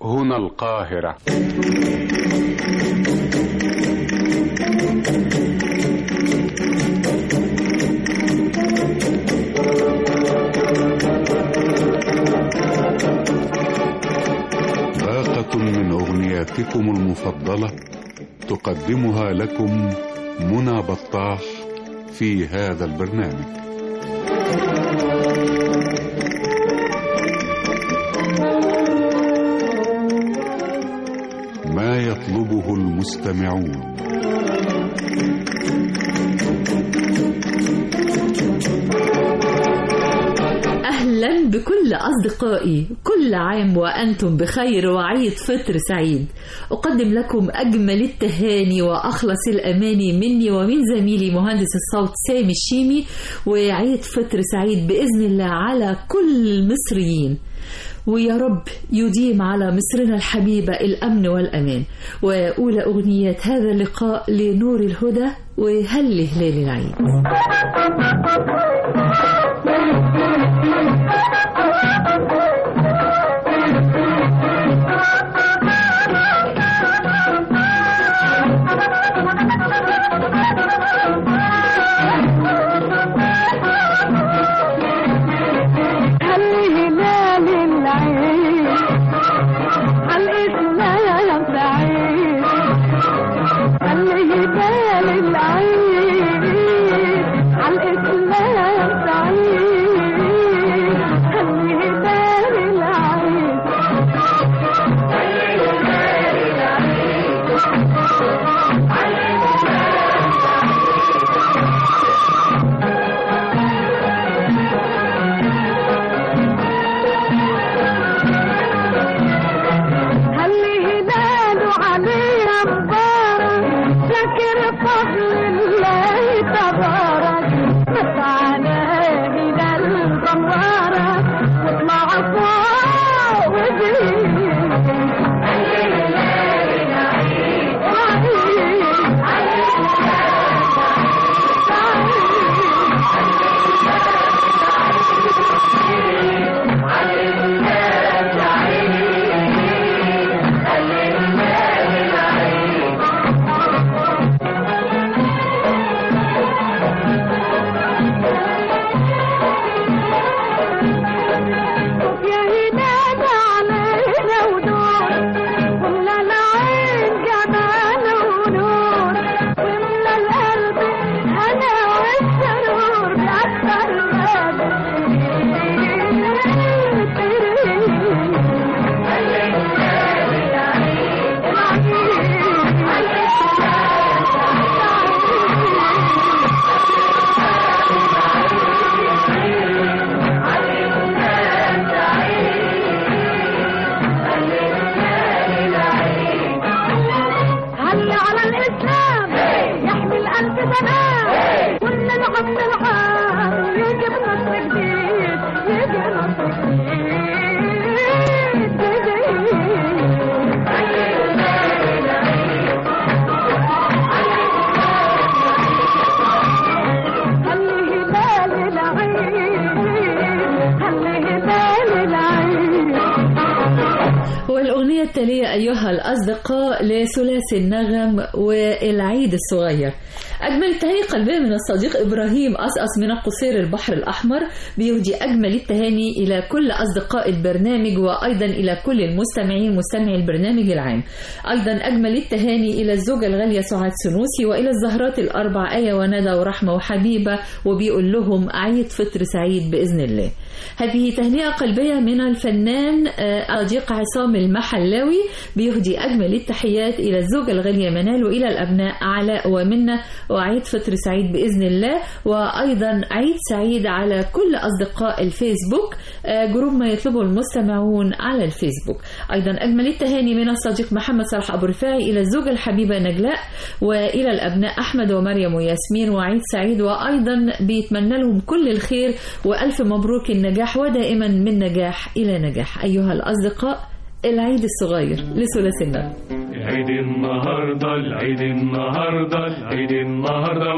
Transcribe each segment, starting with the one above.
هنا القاهرة باقة من أغنياتكم المفضلة تقدمها لكم منى بطاح في هذا البرنامج ما يطلبه المستمعون أهلا بكل أصدقائي كل عام وأنتم بخير وعيد فطر سعيد أقدم لكم أجمل التهاني وأخلص الأماني مني ومن زميلي مهندس الصوت سامي الشيمي وعيد فطر سعيد بإذن الله على كل المصريين ويا رب يديم على مصرنا الحبيبة الأمن والأمان وأولى أغنيات هذا اللقاء لنور الهدى وهل هلال العيد والأغنية التالية أيها الأصدقاء لثلاثي النغم والعيد الصغير أجمل التهاني قلبية من الصديق إبراهيم أسأس من القصير البحر الأحمر بيهدي أجمل التهاني إلى كل أصدقاء البرنامج وأيضا إلى كل المستمعين مستمعي البرنامج العام أيضا أجمل التهاني إلى الزوجة الغالية سعاد سنوسي وإلى الزهرات الأربع آية وندى ورحمة وحبيبة وبيقول لهم عيد فطر سعيد بإذن الله هذه تهنئة قلبية من الفنان صديق عصام المحلاوي بيهدي أجمل التحيات إلى الزوجة الغالية منال وإلى الأبناء علاء ومنة وعيد فطر سعيد بإذن الله وأيضا عيد سعيد على كل أصدقاء الفيسبوك جروب ما يطلبه المستمعون على الفيسبوك أيضا أجمل التهاني من الصديق محمد صلاح أبو رفاعي إلى الزوجة الحبيبة نجلاء وإلى الأبناء أحمد ومريم وياسمين وعيد سعيد وأيضا بيتمنى لهم كل الخير وألف مبروك النجاح ودائما من نجاح إلى نجاح أيها الأصدقاء العيد الصغير لثلاثي النغم العيد النهاردة العيد النهاردة العيد النهاردة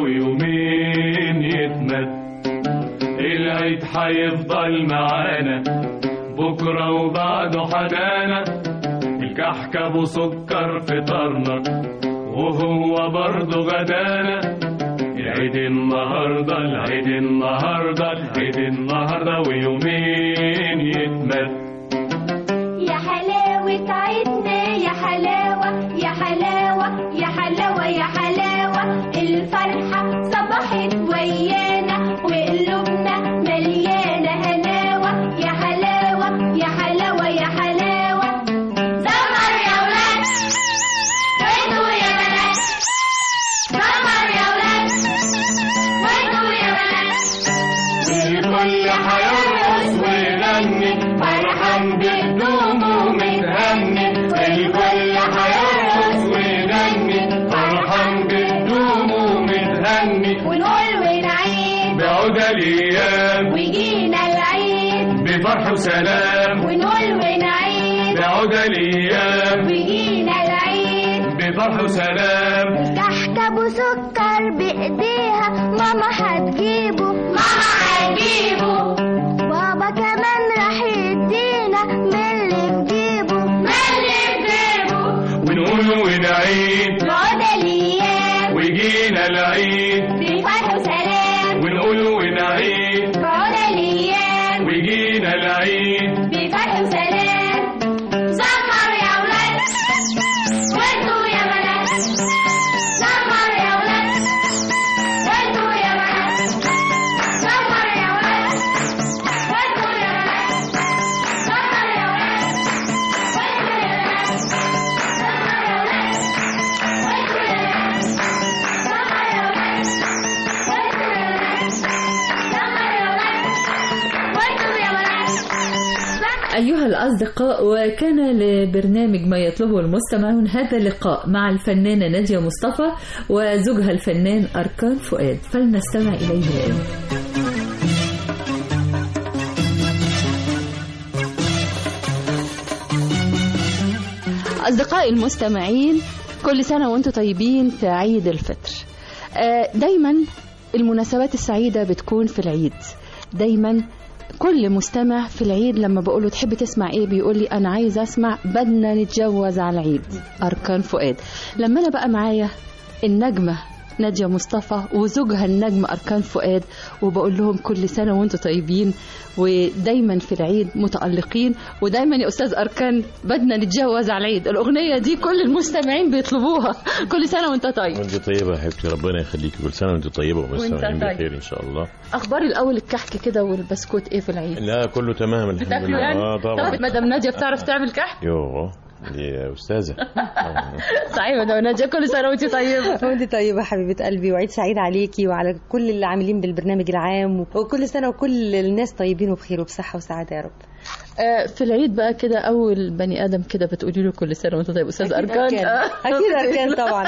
ويومين يتمد العيد هيفضل معانا بكرة وبعده حنانا كحك ابو سكر فطرنا وهو برضه غدانا العيد النهارده العيد النهارده العيد النهارده ويومين يتمد يا حلاوة عيدنا يا حلاوة يا حلاوة يا حلاوة يا حلاوة الفرحة صبحت ويانا وقلوبنا مليانة هناوة يا حلاوة يا حلاوة يا حلاوة زمر يا ولاد وانتوا يا بنات زمر يا ولاد وانتوا يا بنات الكل هيرقص ويغني فرحان بهدومه متهني الكل هيرقص ويغني فرحان بهدومه متهني ونقول ونعيد بعود الايام ويجينا العيد بفرح وسلام ونقول ونعيد بعود الايام ويجينا العيد بفرح وسلام كحك ابو سكر بايديها ماما هتجيبه ماما هتجيبه بابا كمان راح يدينا من اللي نجيبه من اللي نجيبه ونقول ونعيد بعد الايام ويجينا العيد بفرح وسلام ونقول ونعيد بعد الايام ويجينا العيد بفرح وسلام زمر يا ولاد وانتوا يا بنات زمر يا ولاد وانتوا يا بنات زمر يا ولاد وانتوا يا بنات زمر يا ولاد وانتوا يا بنات زمر يا ولاد وانتوا يا بنات زمر يا ولاد وانتوا يا بنات زمر يا ولاد وانتوا يا بنات أيها الأصدقاء وكان لبرنامج ما يطلبه المستمعون هذا اللقاء مع الفنانة نادية مصطفى وزوجها الفنان أركان فؤاد فلنستمع إليه الآن أصدقائي المستمعين كل سنة وأنتم طيبين في عيد الفطر آه، دايما المناسبات السعيدة بتكون في العيد دايما كل مستمع في العيد لما بقوله تحب تسمع ايه بيقول لي انا عايز اسمع بدنا نتجوز على العيد اركان فؤاد لما انا بقى معايا النجمه نادية مصطفى وزوجها النجم أركان فؤاد وبقول لهم كل سنة وانتم طيبين ودايما في العيد متألقين ودايما يا أستاذ أركان بدنا نتجوز على العيد الأغنية دي كل المستمعين بيطلبوها كل سنة وانت طيب وانت طيبة يا حبيبتي ربنا يخليكي كل سنة وانت طيبة ومستمعين طيب. بخير ان شاء الله أخبار الأول الكحك كده والبسكوت إيه في العيد لا كله تمام الحمد بتاكلوا لله يعني اه طبعا طب مدام نادية بتعرف تعمل كحك يوه دي يا استاذة صحيح مدام نادية كل سنة وانت طيبة وانت طيبة حبيبة قلبي وعيد سعيد عليكي وعلى كل اللي عاملين بالبرنامج العام وكل سنة وكل الناس طيبين وبخير وبصحة وسعادة يا رب آه، في العيد بقى كده أول بني آدم كده بتقولي له كل سنة وانت طيب أستاذ أكيد أركان أركان. آه. أكيد أركان طبعا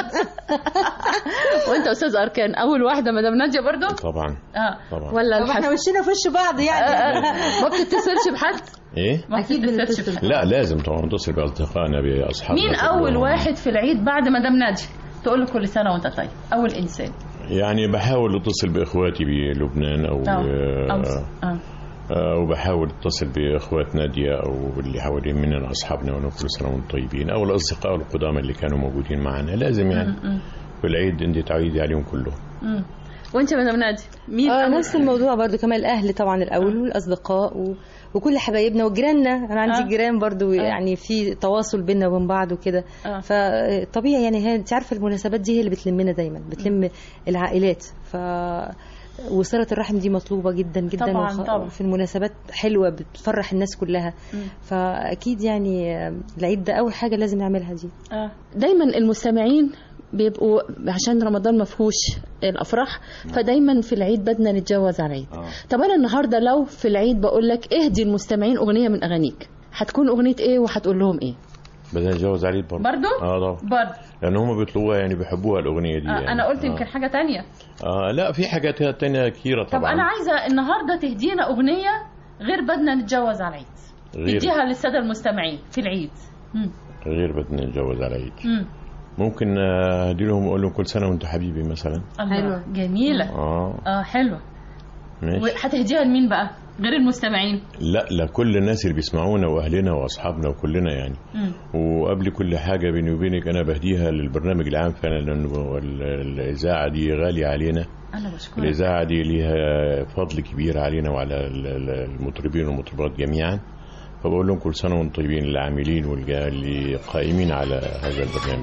وانت أستاذ أركان أول واحدة مدام نادية برضو طبعا اه طبعا. ولا طب احنا الحس... وشنا في وش بعض يعني ما بتتصلش بحد ايه ما أكيد بتتصلش بنتصل. بحد لا لازم طبعا نتصل باصدقائنا باصحابنا مين أول كلهم. واحد في العيد بعد مدام نادية تقول له كل سنة وانت طيب أول إنسان يعني بحاول اتصل باخواتي بلبنان او أو أو آه، آه. آه، وبحاول اتصل باخوات نادية او اللي حوالين مننا اصحابنا ونقول كل سنة وانتم طيبين او الاصدقاء القدامى اللي كانوا موجودين معنا لازم يعني في العيد انت تعيدي عليهم كلهم مم. وانت مدام نادية مين اه أول نفس الموضوع برضو كمان الاهل طبعا الاول والاصدقاء و... وكل حبايبنا وجيراننا انا عندي آه. جيران برضو يعني في تواصل بيننا وبين بعض وكده آه. فطبيعي يعني هي انت عارفه المناسبات دي هي اللي بتلمنا دايما بتلم العائلات ف وصلة الرحم دي مطلوبة جدا جدا طبعاً، وخ- طبعاً. في المناسبات حلوة بتفرح الناس كلها فأكيد يعني العيد ده أول حاجة لازم نعملها دي آه. دايما المستمعين بيبقوا عشان رمضان ما فيهوش الافراح فدايما في العيد بدنا نتجوز على العيد طب انا النهارده لو في العيد بقول لك اهدي المستمعين اغنيه من اغانيك هتكون اغنيه ايه وهتقول لهم ايه بدنا نتجوز عليه برضه برضو؟ اه طبعا برضه لان هم بيطلبوها يعني بيحبوها الاغنيه دي آه. يعني. انا قلت آه. يمكن حاجه تانية اه لا في حاجات تانية كثيرة طب طبعا انا عايزه النهارده تهدينا اغنيه غير بدنا نتجوز على العيد غير تديها للساده المستمعين في العيد مم. غير بدنا نتجوز على العيد مم. ممكن آه، ادي لهم اقول لهم كل سنه وانتم حبيبي مثلا الله حلوة. جميله اه اه حلوه ماشي هتهديها لمين بقى غير المستمعين لا لا كل الناس اللي بيسمعونا واهلنا واصحابنا وكلنا يعني مم. وقبل كل حاجه بيني وبينك انا بهديها للبرنامج العام فعلا لانه ال- الاذاعه دي غاليه علينا انا بشكرك الاذاعه دي ليها فضل كبير علينا وعلى ال- ال- المطربين والمطربات جميعا فبقول لهم كل سنه وانتم طيبين العاملين والجا- اللي قائمين على هذا البرنامج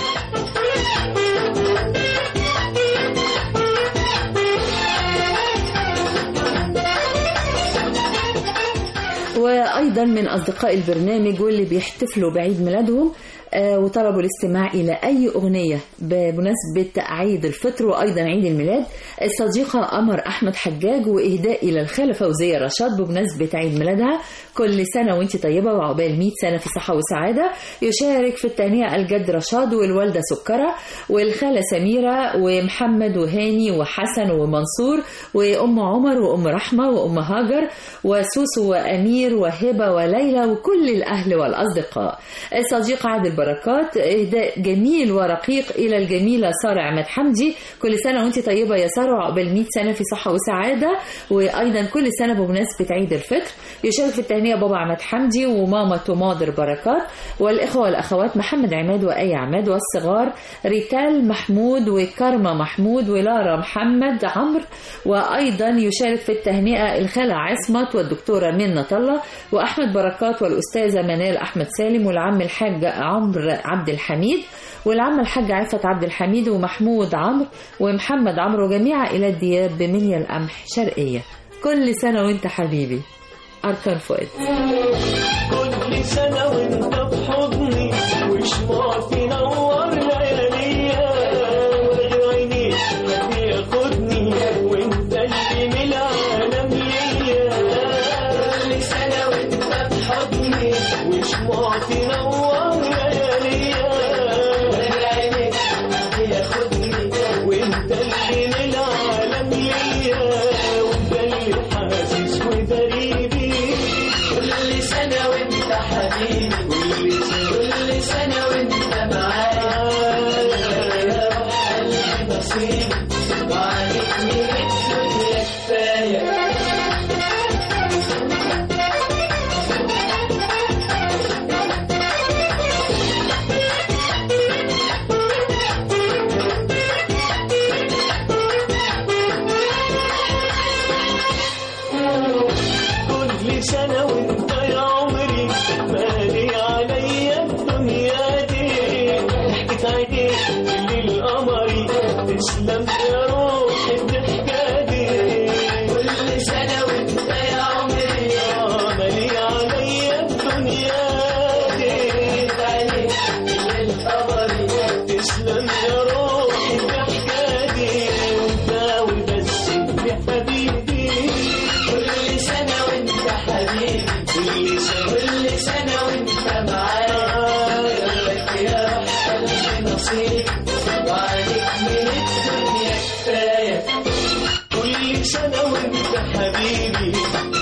وأيضا من أصدقاء البرنامج واللي بيحتفلوا بعيد ميلادهم آه، وطلبوا الاستماع إلى أي أغنية بمناسبة عيد الفطر وأيضا عيد الميلاد الصديقة قمر أحمد حجاج وإهداء إلى الخالة فوزية رشاد بمناسبة عيد ميلادها كل سنة وانت طيبة وعقبال 100 سنة في صحة وسعادة يشارك في التهنئة الجد رشاد والوالدة سكرة والخالة سميرة ومحمد وهاني وحسن ومنصور وأم عمر وأم رحمة وأم هاجر وسوسو وأمير وهبة وليلى وكل الأهل والأصدقاء الصديق عادل بركات إهداء جميل ورقيق إلى الجميلة سارة عماد حمدي كل سنة وانت طيبة يا سارة وعقبال 100 سنة في صحة وسعادة وأيضا كل سنة بمناسبة عيد الفطر يشارك في التهنئة بابا عماد حمدي وماما تماضر بركات والإخوة والأخوات محمد عماد وآية عماد والصغار ريتال محمود وكارما محمود ولارا محمد عمرو وأيضا يشارك في التهنئة الخالة عصمت والدكتورة منة الله وأحمد بركات والأستاذة منال أحمد سالم والعم الحاج عمرو عبد الحميد والعم الحاج عفت عبد الحميد ومحمود عمرو ومحمد عمرو وجميع عائلات دياب بمنيا القمح شرقية كل سنة وانت حبيبي أركان فؤاد كل سنة وانت في حضني وشمعت نور لياليا وغير عينيك بياخدني وانت اللي من العالم ليا كل سنة وانت في حضني وشمعت نور لياليا وغير عينيك بياخدني وانت اللي من العالم ليا وانت اللي حاسس ودريبي كل سنة وانت حبيبي كل سنة وانت معايا يا روح قلبي نصيبي وعليك من الدنيا كفاية كل سنة وانت يا عمري مالي عليا الدنيا دي ضحكت عينيك الليل قمري تسلم يا روحي الضحكة دي كل سنة وانت يا عمري آه، مالي عليا الدنيا دي ضحكت عينيك الليل قمري تسلم يا روحي الضحكة دي وانت وبس يا حبيبي كل سنة وانت حبيبي كل سنة كل سنة وانت معايا لك يا روح قلبي نصيب وعليك من الدنيا كفاية كل سنة وانت حبيبي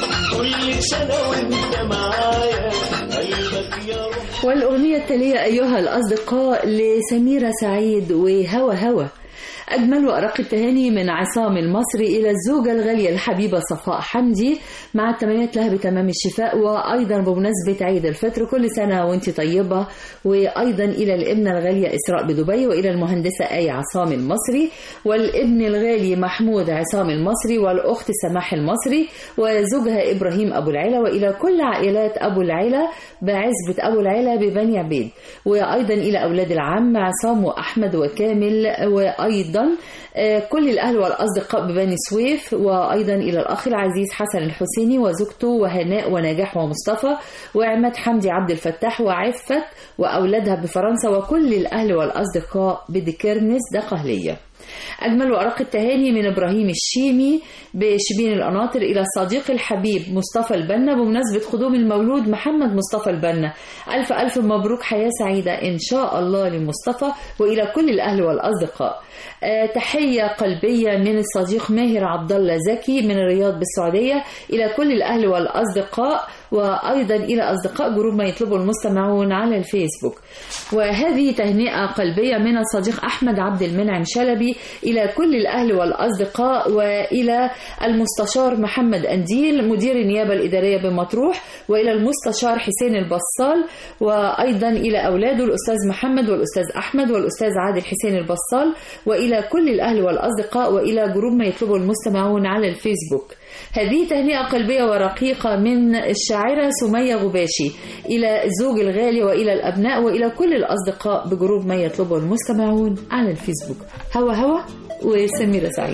كل سنة وانت معايا قلبك يا روح والأغنية التالية أيها الأصدقاء لسميرة سعيد وهوى هوى أجمل وأرق التهاني من عصام المصري إلى الزوجة الغالية الحبيبة صفاء حمدي مع التمنيات لها بتمام الشفاء وأيضا بمناسبة عيد الفطر كل سنة وأنت طيبة وأيضا إلى الابنة الغالية إسراء بدبي وإلى المهندسة آية عصام المصري والابن الغالي محمود عصام المصري والأخت سماح المصري وزوجها إبراهيم أبو العلا وإلى كل عائلات أبو العلا بعزبة أبو العلا ببني عبيد وأيضا إلى أولاد العم عصام وأحمد وكامل وأيضا آه، كل الأهل والأصدقاء ببني سويف وأيضا إلى الأخ العزيز حسن الحسيني وزوجته وهناء ونجاح ومصطفى وعماد حمدي عبد الفتاح وعفت وأولادها بفرنسا وكل الأهل والأصدقاء بدكرنس دقهلية أجمل وأرق التهاني من إبراهيم الشيمي بشبين القناطر إلى الصديق الحبيب مصطفى البنا بمناسبة قدوم المولود محمد مصطفى البنا ألف ألف مبروك حياة سعيدة إن شاء الله لمصطفى وإلى كل الأهل والأصدقاء آه، تحية قلبية من الصديق ماهر عبد الله زكي من الرياض بالسعودية إلى كل الأهل والأصدقاء وأيضا إلى أصدقاء جروب ما يطلبه المستمعون على الفيسبوك وهذه تهنئة قلبية من الصديق أحمد عبد المنعم شلبي إلى كل الأهل والأصدقاء وإلى المستشار محمد أنديل مدير النيابة الإدارية بمطروح وإلى المستشار حسين البصال وأيضا إلى أولاده الأستاذ محمد والأستاذ أحمد والأستاذ عادل حسين البصال وإلى كل الأهل والأصدقاء وإلى جروب ما يطلبه المستمعون على الفيسبوك هذه تهنئة قلبية ورقيقة من الشاعرة سمية غباشي إلى الزوج الغالي وإلى الأبناء وإلى كل الأصدقاء بجروب ما يطلبه المستمعون على الفيسبوك هوا هوا وسميرة سعيد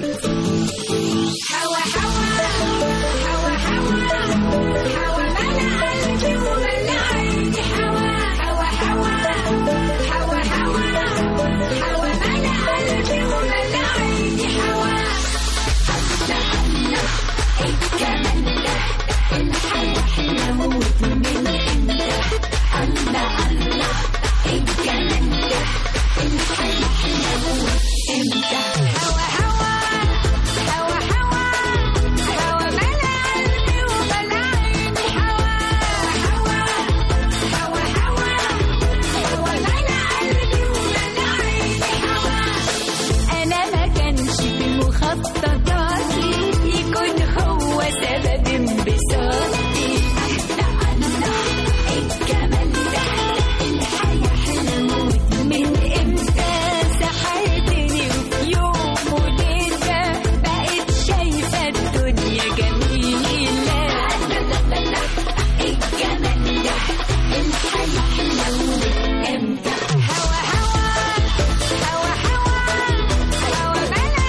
أنا ما كانش في مخططاتي يكون هو سبب انبساطي أحلى الله الجمال ده الحياة حلوة من إمتى سحرتني وفي يوم وليلة بقيت شايفة الدنيا جميلة الجمال ده الحياة حلوة إمتى هوا هوا هوا هوا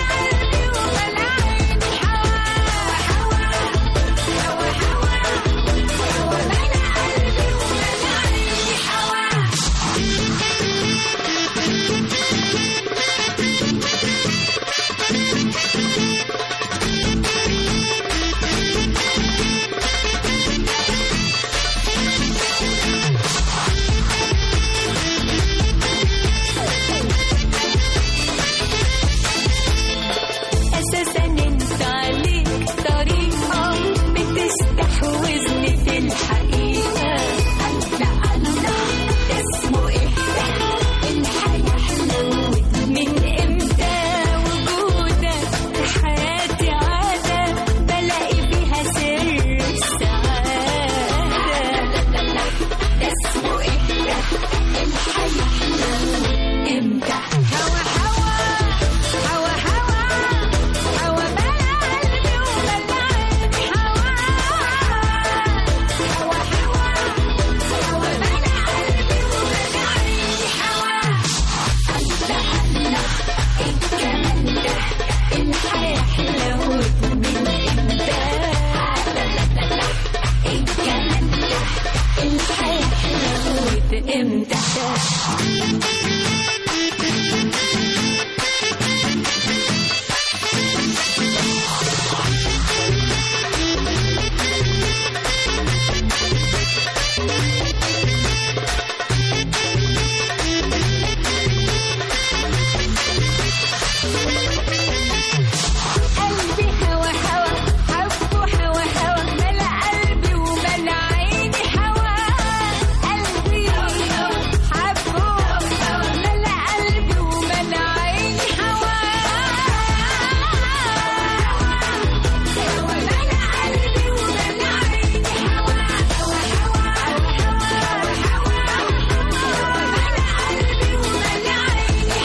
أساسا انت عليك طريقة بتستحوذني في الحقيقة الله الله ده اسمه ايه ده الحياة حلوة من امتى وجودك في حياتي عادة بلاقي فيها سر السعادة ده اسمه ايه ده الحياة حلوة امتى هوا هوا هوا هوا هوا بلا قلبي وبلا عيني هوا هوا هوا هوا بلا قلبي وبلا عيني هوا الله الله الجمال ده الحياة حلوة من امتى الجمال ده الحياة حلوة امتى قلبي هوا هوا حبه هوا هوا ملا قلبي وملا عيني هوا قلبي حبه ملا قلبي وملا عيني هوا ملا قلبي وملا عيني هوا ملا قلبي وملا عيني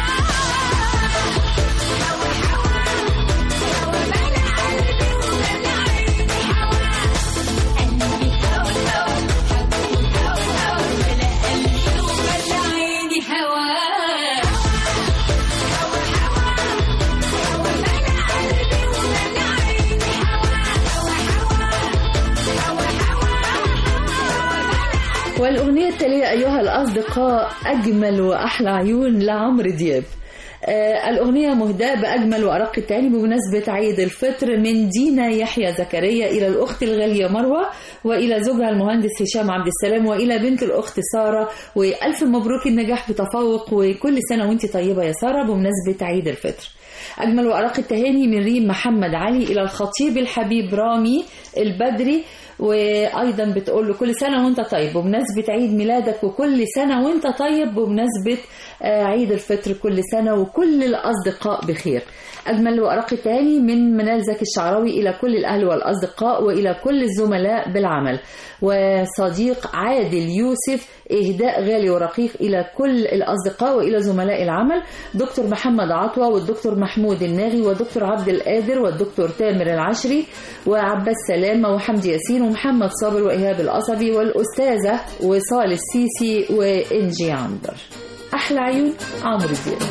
والأغنية التالية أيها الأصدقاء أجمل وأحلى عيون لعمرو دياب آه الأغنية مهداة بأجمل وأرق التهاني بمناسبة عيد الفطر من دينا يحيى زكريا إلى الأخت الغالية مروة وإلى زوجها المهندس هشام عبد السلام وإلى بنت الأخت سارة وألف مبروك النجاح بتفوق وكل سنة وأنت طيبة يا سارة بمناسبة عيد الفطر أجمل وأرق التهاني من ريم محمد علي إلى الخطيب الحبيب رامي البدري وايضا بتقول له كل سنه وانت طيب بمناسبه عيد ميلادك وكل سنه وانت طيب بمناسبه آه، عيد الفطر كل سنه وكل الاصدقاء بخير اجمل وارق التهاني من منال زكي الشعراوي الى كل الاهل والاصدقاء والى كل الزملاء بالعمل وصديق عادل يوسف اهداء غالي ورقيق الى كل الاصدقاء والى زملاء العمل دكتور محمد عطوه والدكتور محمود الناغي والدكتور عبد القادر والدكتور تامر العشري وعباس سلامه وحمدي ياسين ومحمد صابر وايهاب القصبي والاستاذه وصال السيسي وانجي عنبر احلى عيون عمرو دياب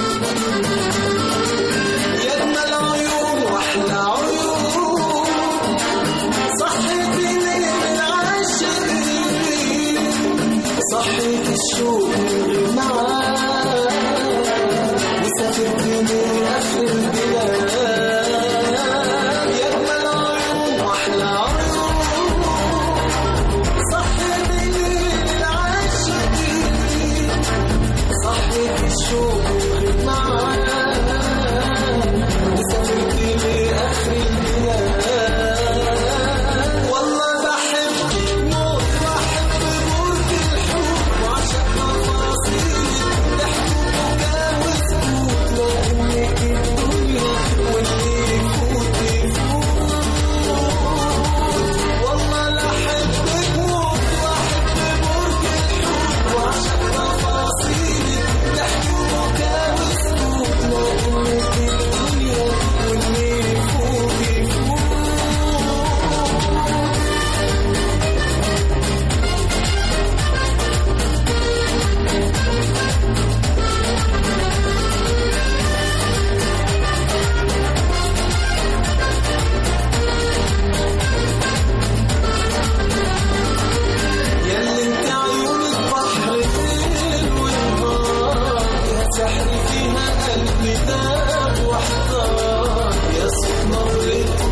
يجمل عيون واحلى عيون صحتي من العاشقين صحيت الشوق من معاك وسافرت من اخر البلاد يجمل عيون واحلى عيون صحتي من العاشقين صحيت الشوق من معاك وسافرت لآخر البلاد والله بحبك موت بحب برج الحب وعشق تفاصيلك ضحك وبكاء وسكوت لأنك الدنيا واللي يفوت يفوت والله لا أحبك موت وأحب برج الحب وعشق تفاصيلك ضحك وبكاء وسكوت لأنك الدنيا واللي يفوت يفوت ياللي انت عيونك بحر الليل والنهار يا سحر فيها قلبي داب واحتار يا صوت نبرة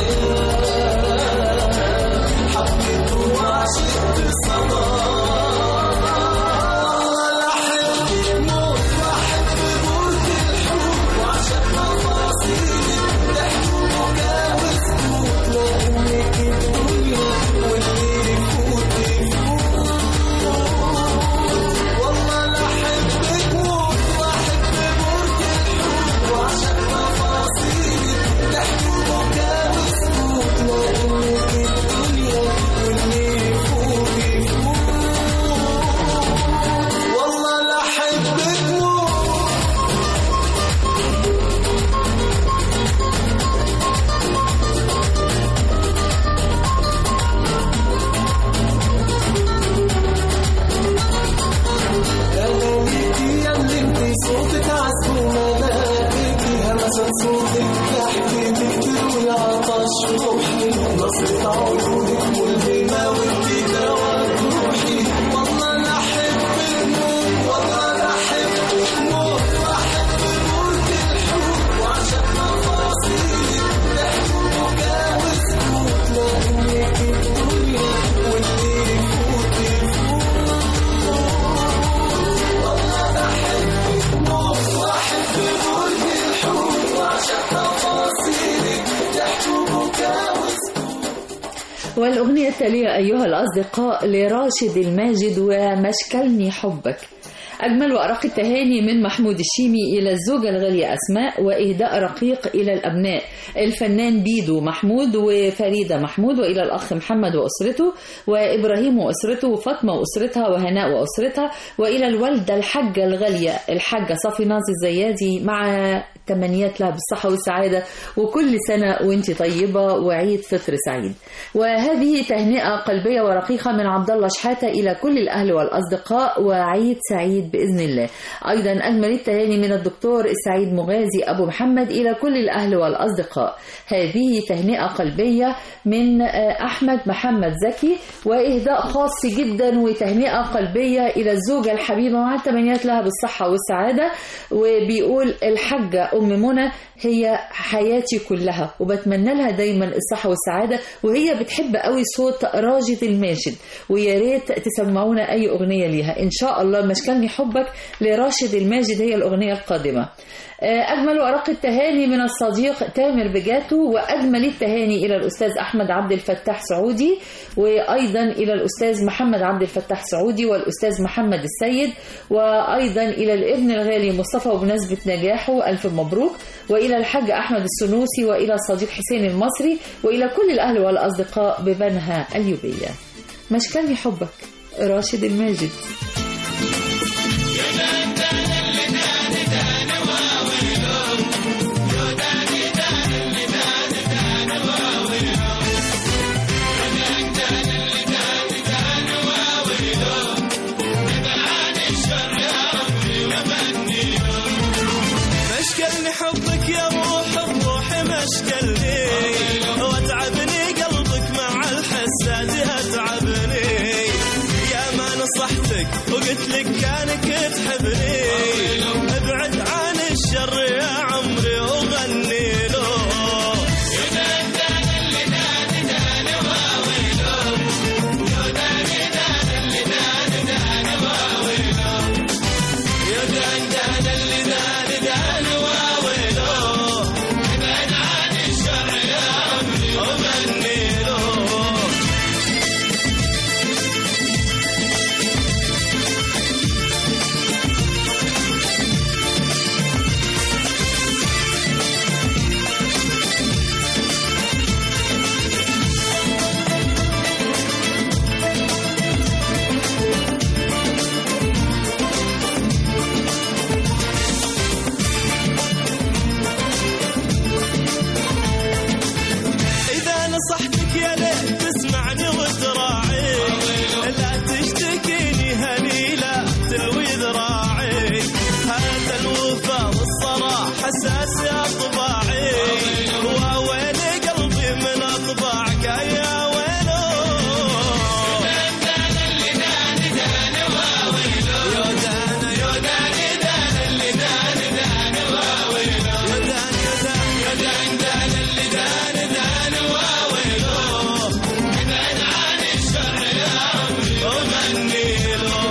حياة حبيت وعشقت صباح لا أحبك موت وأحب برج الحب وعشق تفاصيلك ضحك وبكاء وسكوت لأنك الدنيا واللي يفوت يفوت والله لا أحبك موت وأحب برج الحب وعشق تفاصيلك ضحك وبكاء وسكوت لأنك الدنيا واللي يفوت يفوت والله لا أحبك موت ملاكي يا اللي انت صوتك عزم ملاكي همسة صوتك ضحكي بكتير والعطش روحي نصرة عيونك ملهمة وانت دواء روحي والله انا احبك موت والله انا احبك موت واحب برج الحب وعشق تفاصيلك ضحك وبكاء وسكوت لانك الدنيا واللي يفوت يفوت والله بحبك موت واحب برج الحب وعشق تفاصيلك ضحك وبكاء والأغنية التالية أيها الأصدقاء لراشد الماجد ومشكلني حبك أجمل وأرق التهاني من محمود الشيمي إلى الزوجة الغالية أسماء وإهداء رقيق إلى الأبناء الفنان بيدو محمود وفريدة محمود وإلى الأخ محمد وأسرته وإبراهيم وأسرته وفاطمة وأسرتها وهناء وأسرتها وإلى الوالدة الحاجة الغالية الحاجة صافي ناصر الزيادي مع تمنيات لها بالصحة والسعادة وكل سنة وانت طيبة وعيد فطر سعيد وهذه تهنئة قلبية ورقيقة من عبد الله شحاتة إلى كل الأهل والأصدقاء وعيد سعيد بإذن الله أيضا أجمل التهاني من الدكتور السعيد مغازي أبو محمد إلى كل الأهل والأصدقاء هذه تهنئة قلبية من آه، أحمد محمد زكي وإهداء خاص جدا وتهنئة قلبية إلى الزوجة الحبيبة مع التمنيات لها بالصحة والسعادة وبيقول الحاجة أم منى هي حياتي كلها وبتمنى لها دايما الصحة والسعادة وهي بتحب قوي صوت راشد الماجد ويا ريت تسمعونا أي أغنية ليها إن شاء الله مشكلني حبك لراشد الماجد هي الأغنية القادمة أجمل أرق التهاني من الصديق تامر بجاتو وأجمل التهاني إلى الأستاذ أحمد عبد الفتاح سعودي وأيضا إلى الأستاذ محمد عبد الفتاح سعودي والأستاذ محمد السيد وأيضا إلى الابن الغالي مصطفى وبمناسبة نجاحه ألف مبروك وإلى الحاج أحمد السنوسي وإلى الصديق حسين المصري وإلى كل الأهل والأصدقاء ببنها اليوبية مشكلني حبك راشد الماجد مشكلني حبك يا روح الروح مشكلني واتعبني قلبك مع الحساد اتعبني يا ما نصحتك وقلت لك كانك تحبني ابعد عن الشر يا عمري وغني له يا دان دان اللي دان دان واويله ابعد عن الشر يا عمري وغني له إذا نصحتك يا ليت تسمعني وتراعي لا تشتكيني هني لا تلوي ذراعي هذا الوفا والصراحة أساس أطباعي وويلي قلبي من أطباعك يا ويلو يا دانا يا داني دان اللي دان دان واويلو يا دان يا دان يا دان دان اللي دان دان واويلو ابعد عن الشر يا عمري وغني له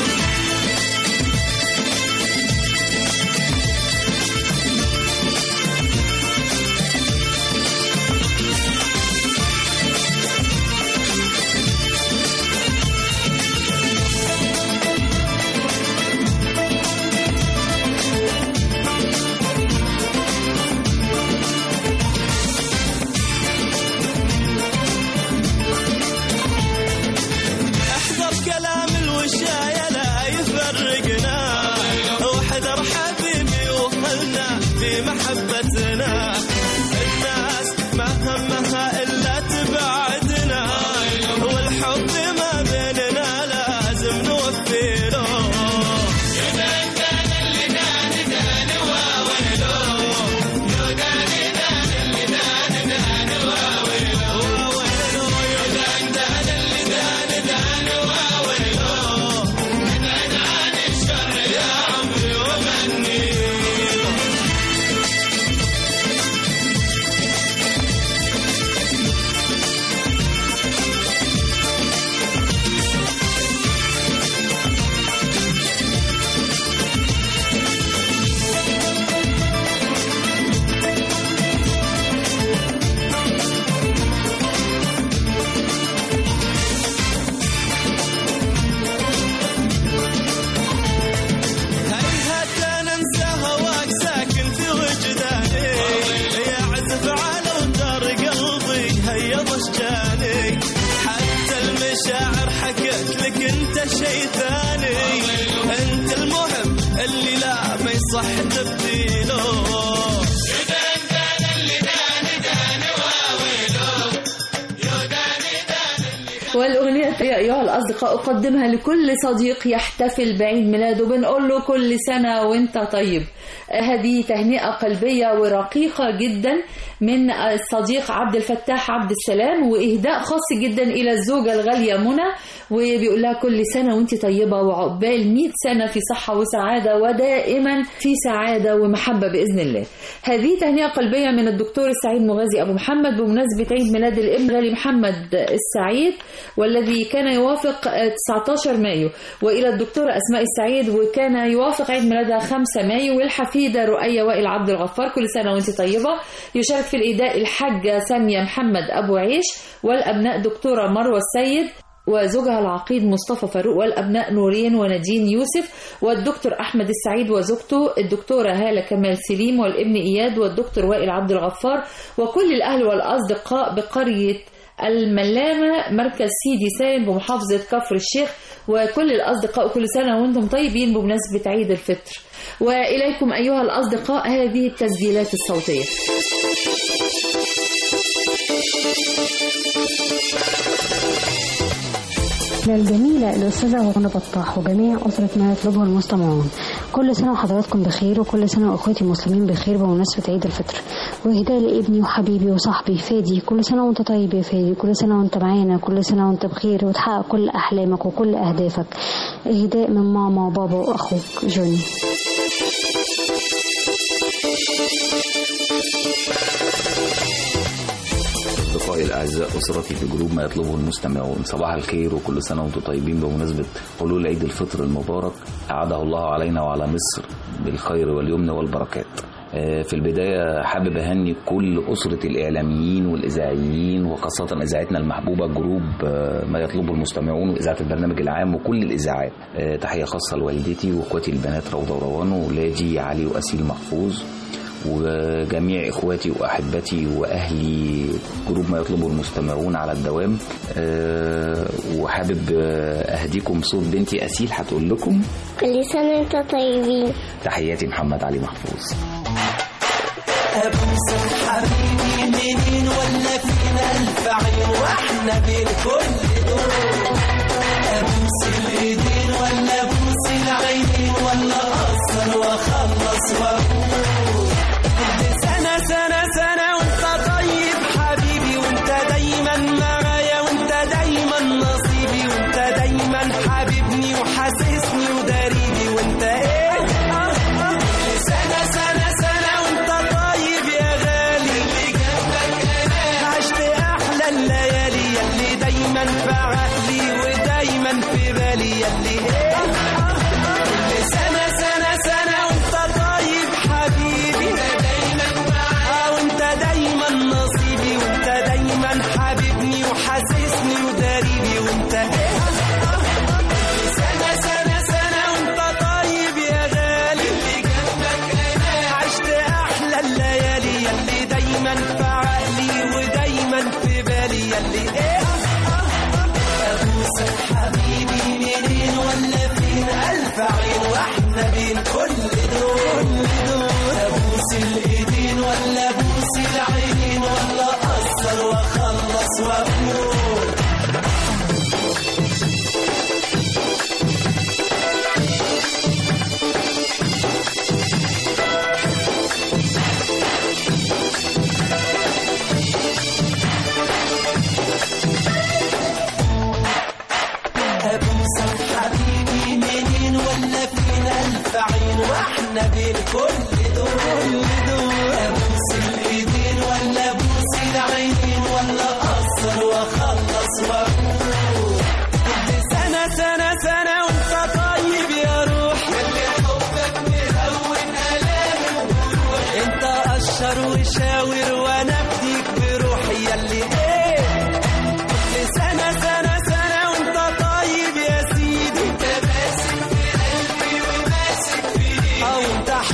احذر كلام الوشاية لا يفرقنا واحذر حبيبي وخلنا في محبتنا الناس ما همها الا تبعدنا والحب ما بيننا لازم نوفي له وغني له الأصدقاء أقدمها لكل صديق يحتفل بعيد ميلاده بنقول له كل سنة وانت طيب هذه تهنئة قلبية ورقيقة جدا من الصديق عبد الفتاح عبد السلام وإهداء خاص جدا إلى الزوجة الغالية منى وبيقول لها كل سنة وانت طيبة وعقبال 100 سنة في صحة وسعادة ودائما في سعادة ومحبة بإذن الله هذه تهنئة قلبية من الدكتور السعيد مغازي أبو محمد بمناسبة عيد ميلاد الابن غالي محمد السعيد والذي كان يوافق 19 مايو وإلى الدكتورة أسماء السعيد وكان يوافق عيد ميلادها 5 مايو والحفيدة رؤية وائل عبد الغفار كل سنة وانت طيبة يشارك في الإيداء الحاجة سامية محمد أبو عيش والأبناء دكتورة مروة السيد وزوجها العقيد مصطفى فاروق والأبناء نورين ونادين يوسف والدكتور أحمد السعيد وزوجته الدكتورة هالة كمال سليم والابن إياد والدكتور وائل عبد الغفار وكل الأهل والأصدقاء بقرية الملامة مركز سيدي سالم بمحافظة كفر الشيخ وكل الأصدقاء كل سنة وانتم طيبين بمناسبة عيد الفطر وإليكم أيها الأصدقاء هذه التسجيلات الصوتية للجميلة الأستاذة غنى بطاح وجميع أسرة ما يطلبه المستمعون كل سنة وحضراتكم بخير وكل سنة وأخواتي المسلمين بخير بمناسبة عيد الفطر وإهداء لابني وحبيبي وصاحبي فادي كل سنة وأنت طيب يا فادي كل سنة وأنت معانا كل سنة وأنت بخير وتحقق كل أحلامك وكل أهدافك إهداء من ماما وبابا وأخوك جوني أصدقائي الأعزاء أسرتي في جروب ما يطلبه المستمعون صباح الخير وكل سنة وأنتم طيبين بمناسبة حلول عيد الفطر المبارك أعاده الله علينا وعلى مصر بالخير واليمن والبركات آه، في البداية حابب أهني كل أسرة الإعلاميين والإذاعيين وخاصة إذاعتنا المحبوبة جروب آه، ما يطلبه المستمعون وإذاعة البرنامج العام وكل الإذاعات آه، تحية خاصة لوالدتي وأخواتي البنات روضة وروان وولادي علي وأسيل محفوظ وجميع اخواتي واحبتي واهلي جروب ما يطلبه المستمعون على الدوام أه وحابب آه، اهديكم صوت بنتي اسيل هتقول لكم كل سنة وانت طيبين تحياتي محمد علي محفوظ أبوسك حبيبي منين ولا فينا ألف عين وإحنا بين كل دول أبوس الإيدين ولا أبوس العينين ولا أقصر وأخلص وأقول سنة سنة سنة وأنت طيب حبيبي وأنت دايما معايا وأنت دايما نصيبي وأنت دايما حبيبني وحاسسني وداريني وأنت إيه آه آه سنة سنة سنة وأنت طيب يا غالي اللي جنبك أنا عشت أحلى الليالي يلي دايما في عقلي ودايما في بالي يلي إيه آه آه كل سنة سنة سنة وأنت طيب حبيبي دايما معايا وأنت دايما نصيبي وأنت دايما حبيبني وحاسسني وداريني وأنت إيه سنة سنة سنة وانت طيب يا غالي اللي جنبك انا عشت احلى الليالي يلي دايما في عقلي ودايما في بالي يلي ايه ابوسك حبيبي منين ولا فين الف عين واحنا بين كل دول ابوس الايدين ولا ابوس العينين ولا اقصر واخلص واقول أبوسك حبيبي منين ولا فين ألف عين وإحنا بين كل دول أبوس الإيدين ولا أبوس العينين ولا أقصر وأخلص وأقول سنة سنة سنة وأنت طيب يا روح يلي حبك مهون ألامي وجروحي أنت قشر وشاور وأنا بديك بروحي يلي إيه سنة سنة سنة وانت طيب يا سيدي انت ماسك في قلبي وماسك في ايدي اه وانت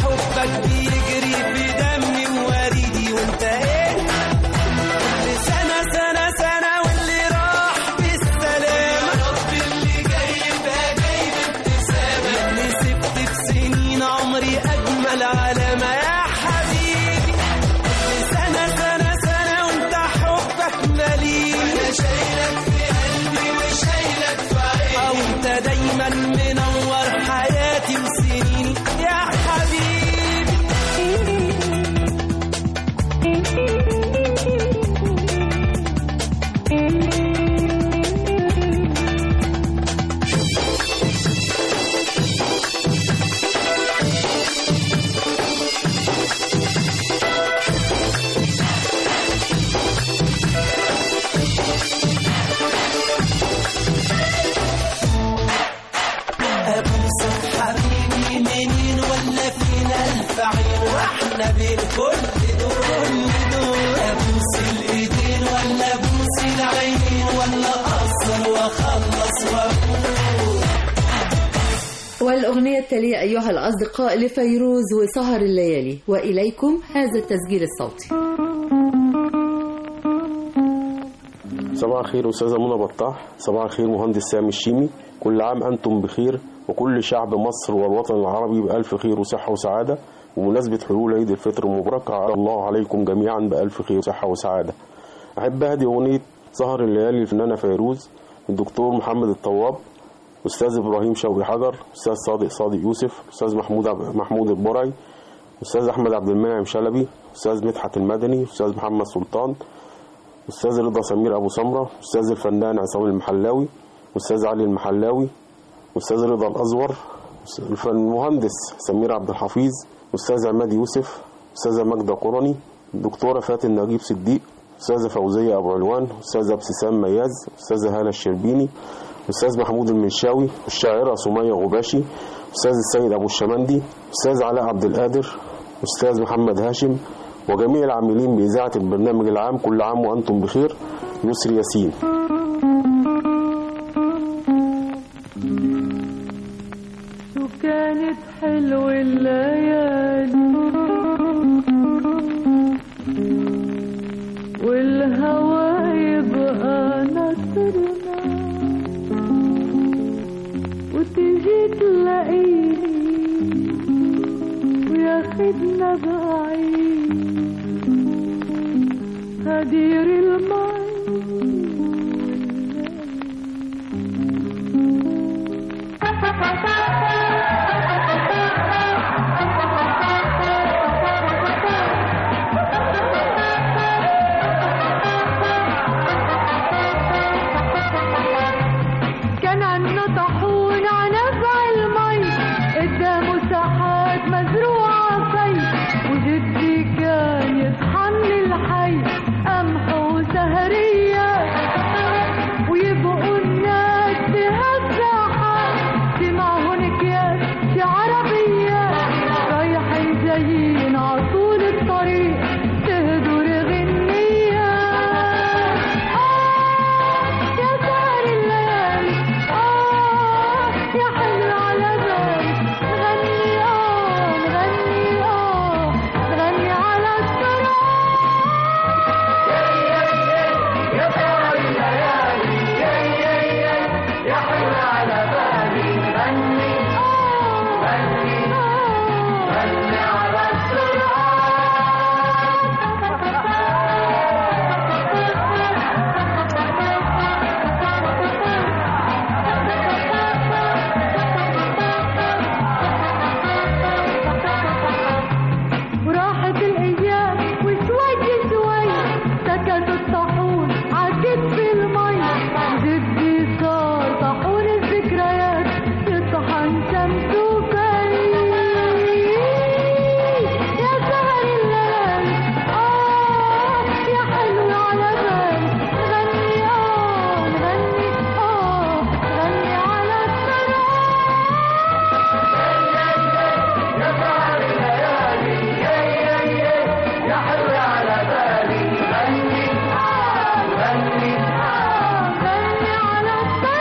فرحنا بالكل دول دول ابوس الايدين ولا ابوس العينين ولا اقصر واخلص واقول والأغنية التالية أيها الأصدقاء لفيروز وسهر الليالي وإليكم هذا التسجيل الصوتي صباح الخير أستاذة منى بطاح صباح الخير مهندس سامي الشيمي كل عام أنتم بخير وكل شعب مصر والوطن العربي بألف خير وصحة وسعادة وبمناسبة حلول عيد الفطر المبارك على الله عليكم جميعا بألف خير وصحة وسعادة أحب أهدي أغنية سهر الليالي للفنانة فيروز الدكتور محمد الطواب أستاذ إبراهيم شوقي حجر أستاذ صادق صادق يوسف أستاذ محمود عب- محمود البرعي أستاذ أحمد عبد المنعم شلبي أستاذ مدحت المدني أستاذ محمد سلطان أستاذ رضا سمير أبو سمرة أستاذ الفنان عصام المحلاوي أستاذ علي المحلاوي أستاذ رضا الأزور الف- المهندس سمير عبد الحفيظ أستاذ عماد يوسف أستاذة ماجدة قرني دكتورة فاتن نجيب صديق أستاذة فوزية أبو علوان أستاذة ابتسام مياز أستاذة هالة الشربيني أستاذ محمود المنشاوي الشاعرة سمية غباشي أستاذ السيد أبو الشمندي أستاذ علاء عبد القادر أستاذ محمد هاشم وجميع العاملين بإذاعة البرنامج العام كل عام وأنتم بخير يسري ياسين شو كانت حلوة الليالي والهوى يبقى نصرنا وتيجي تلاقيني وياخدنا بعيد غدير المي كان عنه طاحون عنبع المي قدامه ساحات مزروعة صيد وجدي كان يطحن الحي قمح وسهرية ويبقوا الناس بهالساحات في معهن اكياس في عربية رايحين جايين عطول الطريق تهدر غنية يا سهر الليالي آه يا حلو على بالي نغني آه نغني آه نغني على السرعة يا سهر الليالي يا يا يا يا حلو على بالي نغني آه نغني آه نغني على وراحت الايام وشوي شوي سكت الطاحون عكت في المي جدي صار طاحون الذكريات يطحن شمس وفي يا سهر الليالي اه يا حلو على بالي نغني اه نغني اه نغني على السرعة يا سهر الليالي يا يا يا يا حلو على بالي غني غني غني على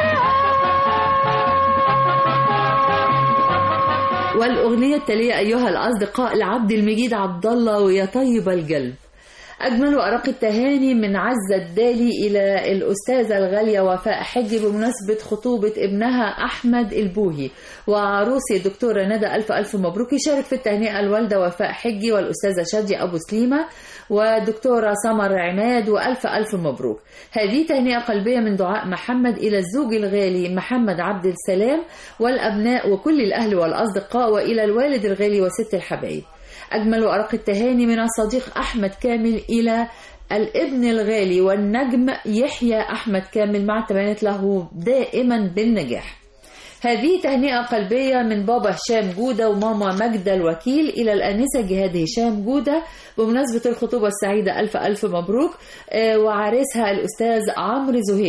والأغنية التالية أيها الأصدقاء لعبد المجيد عبد الله ويا طيب القلب أجمل وأرق التهاني من عزة الدالي إلى الأستاذة الغالية وفاء حجي بمناسبة خطوبة ابنها أحمد البوهي وعروسي الدكتورة ندى ألف ألف مبروك يشارك في التهنئة الوالدة وفاء حجي والأستاذة شادية أبو سليمة والدكتورة سمر عماد وألف ألف مبروك هذه تهنئة قلبية من دعاء محمد إلى الزوج الغالي محمد عبد السلام والأبناء وكل الأهل والأصدقاء وإلى الوالد الغالي وست الحبايب أجمل وأرق التهاني من الصديق أحمد كامل إلى الابن الغالي والنجم يحيى أحمد كامل مع التمنيات له دائما بالنجاح هذه تهنئة قلبية من بابا هشام جودة وماما ماجدة الوكيل إلى الآنسة جهاد هشام جودة بمناسبة الخطوبة السعيدة ألف ألف مبروك آه، وعريسها الأستاذ عمرو زهير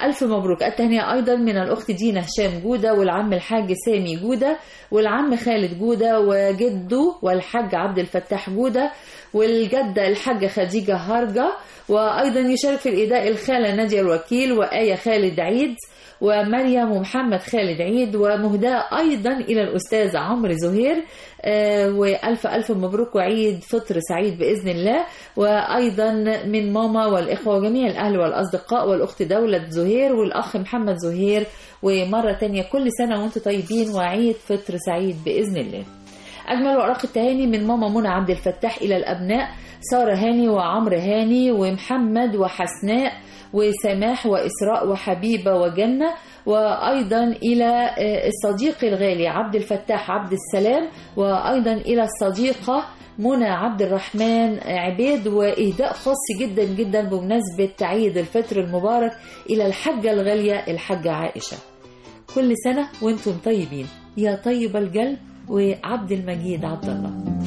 ألف مبروك التهنئة أيضا من الأخت دينا هشام جودة والعم الحاج سامي جودة والعم خالد جودة وجده والحاج عبد الفتاح جودة والجدة الحاجة خديجة هرجة وأيضا يشارك في الإيداء الخالة نادية الوكيل وآية خالد عيد ومريم ومحمد خالد عيد ومهداة أيضا إلى الأستاذ عمرو زهير آه، وألف ألف مبروك وعيد فطر سعيد بإذن الله وأيضا من ماما والإخوة وجميع الأهل والأصدقاء والأخت دولة زهير والأخ محمد زهير ومرة تانية كل سنة وأنتم طيبين وعيد فطر سعيد بإذن الله أجمل وأرق التهاني من ماما منى عبد الفتاح إلى الأبناء سارة هاني وعمرو هاني ومحمد وحسناء وسماح وإسراء وحبيبة وجنة وأيضا إلى آه، الصديق الغالي عبد الفتاح عبد السلام وأيضا إلى الصديقة منى عبد الرحمن عبيد وإهداء خاص جدا جدا بمناسبة عيد الفطر المبارك إلى الحجة الغالية الحجة عائشة كل سنة وانتم طيبين يا طيب القلب وعبد المجيد عبد الله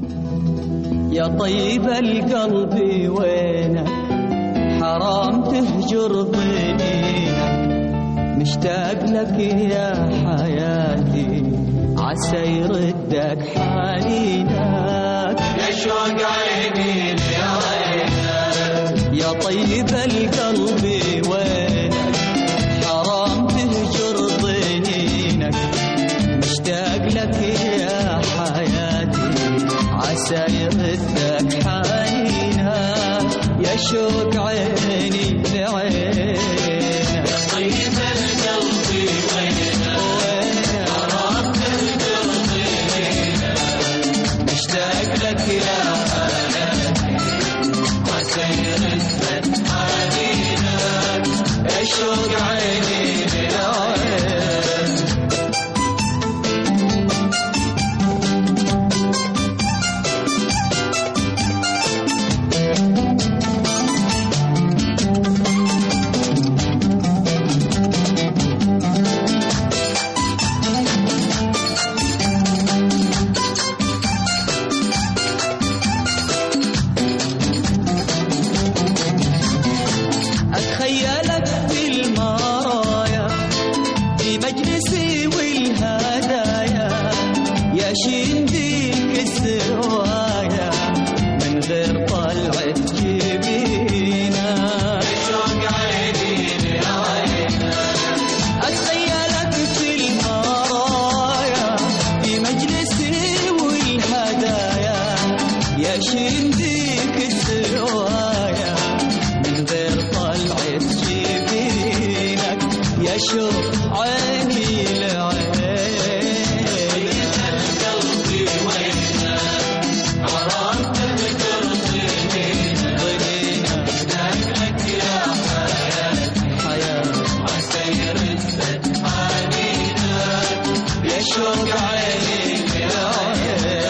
يا طيب القلب وينك حرام تهجر ضنينك مشتاق لك يا حياتي عسى يردك حنينك يا شوق عيني يا عينك يا طيب القلب وينك حرام تهجر ضنينك مشتاق لك يا حياتي عسى يردك حنينك يا شوق عيني لعينك طيب القلب وينك حرام تهجر ضنينك مشتاق لك يا حياتي عسى يردك حنينك يا شوق عيني لعينك أتخيلك في المرايا في مجلسي والهدايا يا شين ديك السوايا من غير طلعة جبينا شوق عيني يا عينك أتخيلك في المرايا في مجلسي والهدايا يا شين ديك السوايا من غير طلعة جبينك يا شوق عيني لعينك قلبي وينك حرام تهجر ضنينك مشتاق لك يا حياتي حياتي عسى يردك حنينك يا شوق عيني لعينك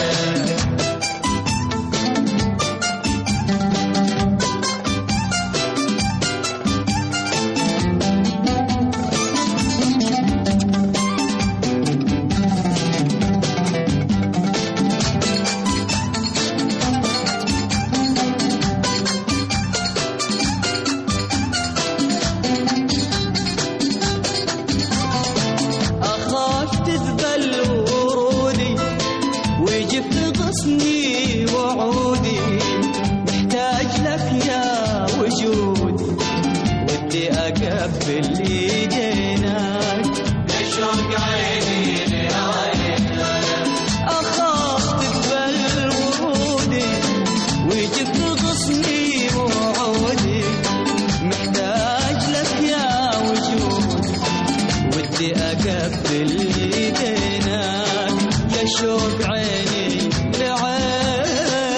أخاف تذبل ورودي ويجف غصني وعودي محتاج لك يا وجودي ودي أقبل إيدينك يا شوق عيني يا عينك أخاف تذبل ورودي ويجف غصني وعودي محتاج لك يا وجودي ودي أقبل إيدينك يا شوق عيني لعينك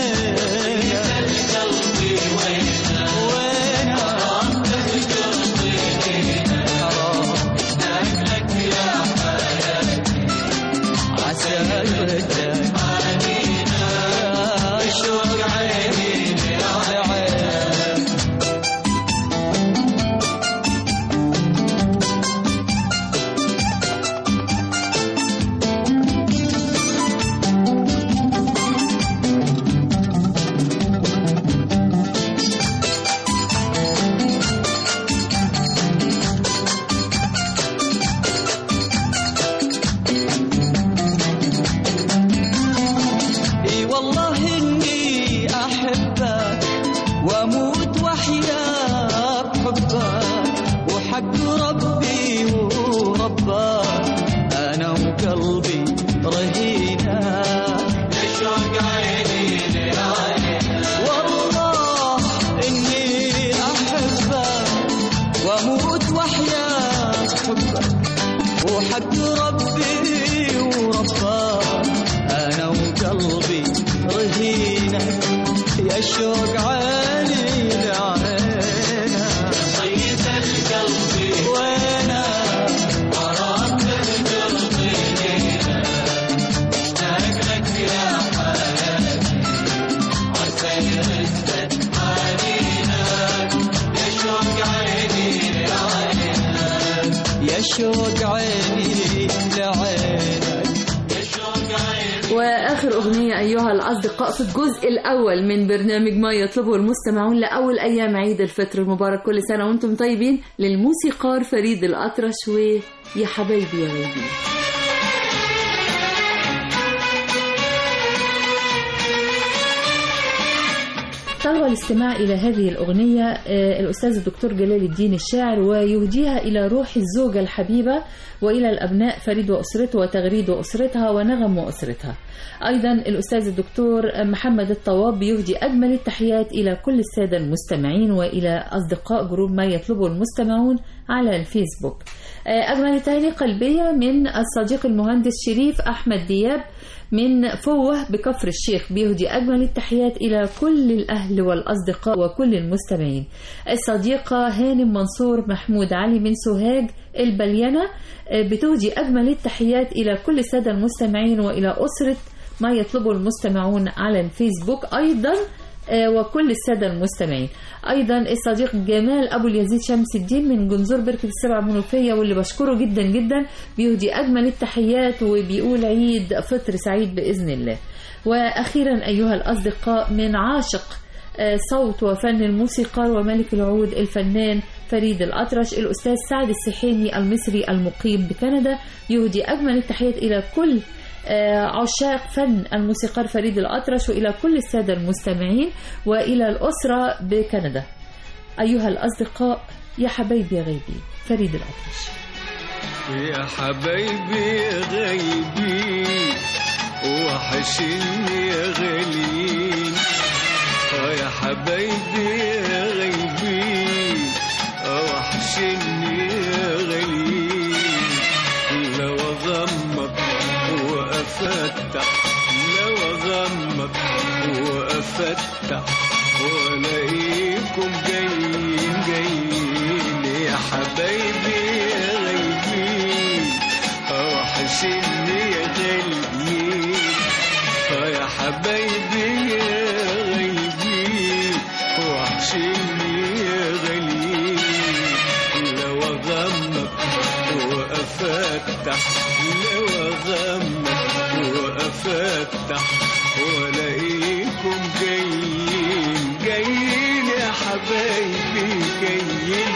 قلبي وينك وينك حرام تهجر ضنينك حرام مشتاق لك يا حياتي عسى يردك حنينك يا شوق عيني لعينك واخر اغنيه ايها الاصدقاء في الجزء الاول من برنامج ما يطلبه المستمعون لاول ايام عيد الفطر المبارك كل سنه وانتم طيبين للموسيقار فريد الاطرش ويا حبايبي يا غايبين طلب الاستماع إلى هذه الأغنية آه، الأستاذ الدكتور جلال الدين الشاعر ويهديها إلى روح الزوجة الحبيبة وإلى الأبناء فريد وأسرته وتغريد وأسرتها ونغم وأسرتها أيضا الأستاذ الدكتور محمد الطواب بيهدي أجمل التحيات إلى كل السادة المستمعين وإلى أصدقاء جروب ما يطلبه المستمعون على الفيسبوك آه، أجمل التهاني قلبية من الصديق المهندس شريف أحمد دياب من فوه بكفر الشيخ بيهدي أجمل التحيات إلى كل الأهل والأصدقاء وكل المستمعين الصديقة هانم منصور محمود علي من سوهاج البلينة آه، بتهدي أجمل التحيات إلى كل السادة المستمعين وإلى أسرة ما يطلبه المستمعون على الفيسبوك أيضا آه، وكل السادة المستمعين أيضا الصديق جمال أبو اليزيد شمس الدين من جنزور بركة السبع منوفية واللي بشكره جدا جدا بيهدي أجمل التحيات وبيقول عيد فطر سعيد بإذن الله وأخيرا أيها الأصدقاء من عاشق آه، صوت وفن الموسيقار وملك العود الفنان فريد الأطرش الأستاذ سعد السحيمي المصري المقيم بكندا يهدي أجمل التحيات إلى كل آه، عشاق فن الموسيقار فريد الأطرش وإلى كل السادة المستمعين وإلى الأسرة بكندا أيها الأصدقاء يا حبايبي يا غايبين فريد الأطرش يا حبايبي يا غايبين وحشني يا غاليين اه يا حبايبي يا غايبين اه وحشني يا غاليين لو اغمض وافتح لو اغمض وافتح والاقيكم جايين جايين يا حبايبي يا غايبين اه وحشني يا غاليين اه يا حبايبي يا غايبين وحشني يا غاليين لو اغمض وافتح لو اغمض وافتح والاقيكم جايين جايين يا حبايبي جايين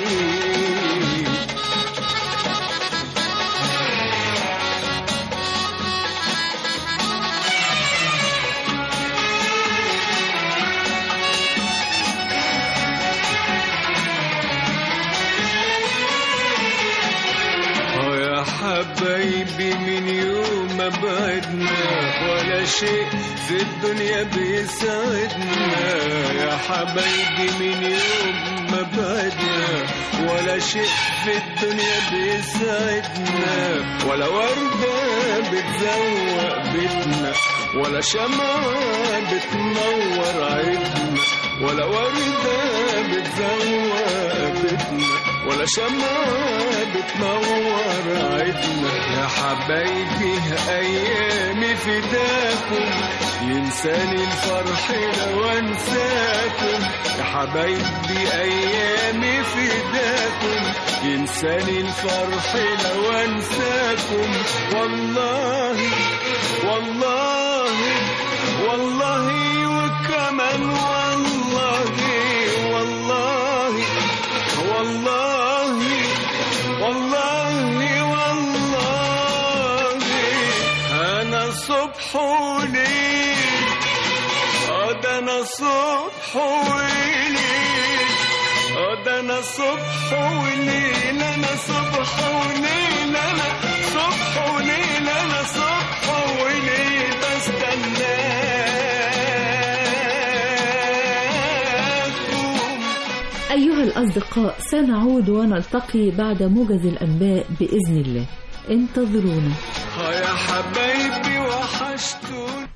جايين اه يا حبايبي من يوم ما بعدنا ولا شيء في الدنيا بيساعدنا يا حبايبي من يوم ما بعدنا ولا شيء في الدنيا بيساعدنا ولا وردة بتزوق بيتنا ولا شمعة بتنور عيدنا ولا وردة بتزوق بيتنا ولا شمعة بتنور عيدنا يا حبايبي أيامي فداكم ينساني الفرح لو انساكم يا حبايبي أيامي فداكم ينساني الفرح لو انساكم والله والله والله وكمان والله والله والله والله والله انا صبح وليل اه ده انا صبح وليل اه ده انا صبح وليل انا صبح وليل انا صبح وليل انا صبح وليل بستناكم أيها الأصدقاء سنعود ونلتقي بعد موجز الأنباء بإذن الله انتظرونا اه يا حبايبي وحشتوني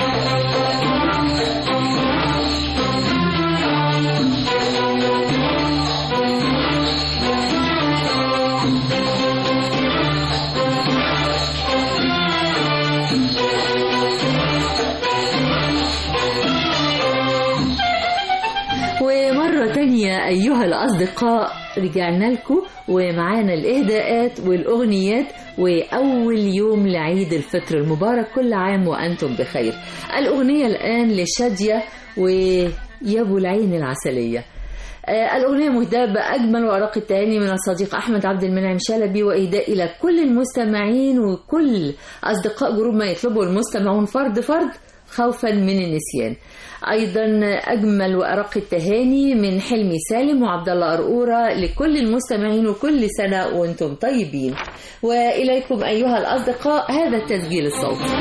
ومرة تانية أيها الأصدقاء رجعنا لكم ومعانا الإهداءات والأغنيات وأول يوم لعيد الفطر المبارك كل عام وأنتم بخير الأغنية الآن لشادية ويا أبو العين العسلية آه، الأغنية مهداة بأجمل وأرق التهاني من الصديق أحمد عبد المنعم شلبي وإهداء إلى كل المستمعين وكل أصدقاء جروب ما يطلبه المستمعون فرد فرد خوفا من النسيان أيضا أجمل وأرق التهاني من حلمي سالم وعبد الله أرقورة لكل المستمعين وكل سنة وأنتم طيبين وإليكم أيها الأصدقاء هذا التسجيل الصوتي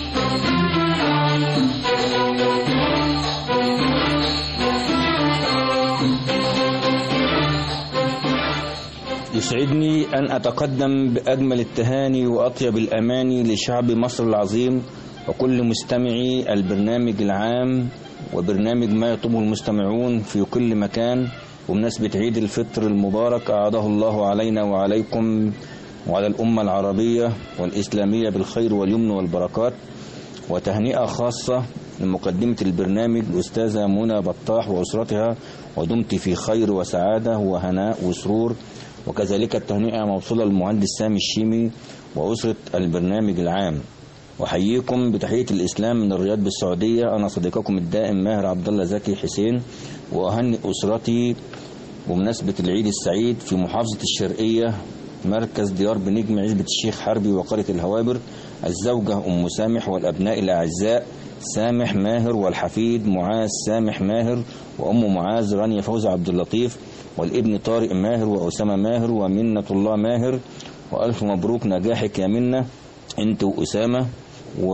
يسعدني أن أتقدم بأجمل التهاني وأطيب الأماني لشعب مصر العظيم وكل مستمعي البرنامج العام وبرنامج ما يطلبه المستمعون في كل مكان وبمناسبة عيد الفطر المبارك أعاده الله علينا وعليكم وعلى الأمة العربية والإسلامية بالخير واليمن والبركات وتهنئة خاصة لمقدمة البرنامج الأستاذة منى بطاح وأسرتها ودمت في خير وسعادة وهناء وسرور وكذلك التهنئة موصولة للمهندس سامي الشيمي وأسرة البرنامج العام وحييكم بتحية الإسلام من الرياض بالسعودية أنا صديقكم الدائم ماهر عبد الله زكي حسين وأهنئ أسرتي بمناسبة العيد السعيد في محافظة الشرقية مركز ديار بنجم عزبة الشيخ حربي وقرية الهوابر الزوجة أم سامح والأبناء الأعزاء سامح ماهر والحفيد معاذ سامح ماهر وأم معاذ رانيا فوزي عبد اللطيف والابن طارق ماهر وأسامة ماهر ومنة الله ماهر وألف مبروك نجاحك يا منة أنت وأسامة و...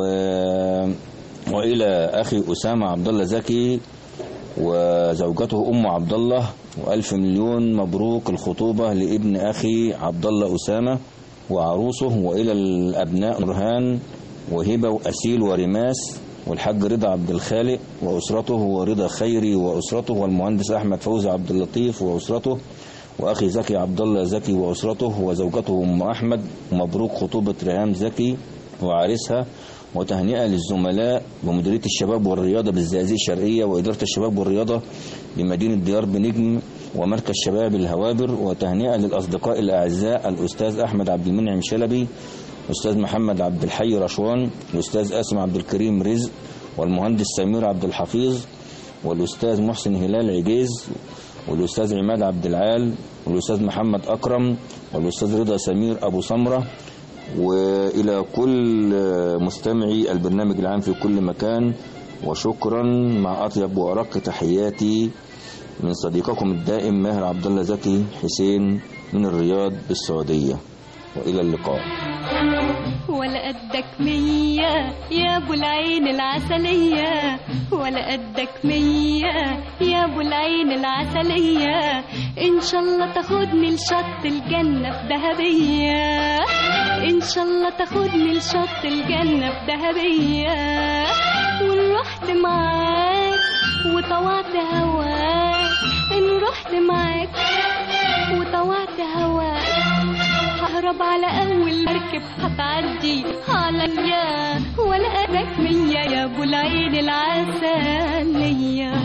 وإلى أخي أسامة عبد الله زكي وزوجته أم عبد الله وألف مليون مبروك الخطوبة لابن أخي عبد الله أسامة وعروسه وإلى الأبناء نورهان وهبة وأسيل ورماس والحاج رضا عبد الخالق وأسرته ورضا خيري وأسرته والمهندس أحمد فوزي عبد اللطيف وأسرته وأخي زكي عبد الله زكي وأسرته وزوجته أم أحمد ومبروك خطوبة ريهام زكي وعريسها وتهنئة للزملاء بمديرية الشباب والرياضة بالزقازيق الشرقية وإدارة الشباب والرياضة بمدينة ديار بنجم ومركز شباب الهوابر وتهنئة للأصدقاء الأعزاء الأستاذ أحمد عبد المنعم شلبي الأستاذ محمد عبد الحي رشوان الأستاذ قاسم عبد الكريم رزق والمهندس سمير عبد الحفيظ والأستاذ محسن هلال عجيز والأستاذ عماد عبد العال والأستاذ محمد أكرم والأستاذ رضا سمير أبو سمرة وإلى كل مستمعي البرنامج العام في كل مكان وشكرا مع أطيب وأرق تحياتي من صديقكم الدائم ماهر عبد الله زكي حسين من الرياض بالسعودية وإلى اللقاء ولا قدك مية يا ابو العين العسلية ولا قدك مية يا ابو العين العسلية ان شاء الله تاخدني لشط الجنة في دهبية ان شاء الله تاخدني لشط الجنة في دهبية وان رحت معاك وطوعت هواك ان رحت معاك وطوعت هواك ههرب على اول مركب هتعدي عليا ولا قدك مية يا ابو العين العسلية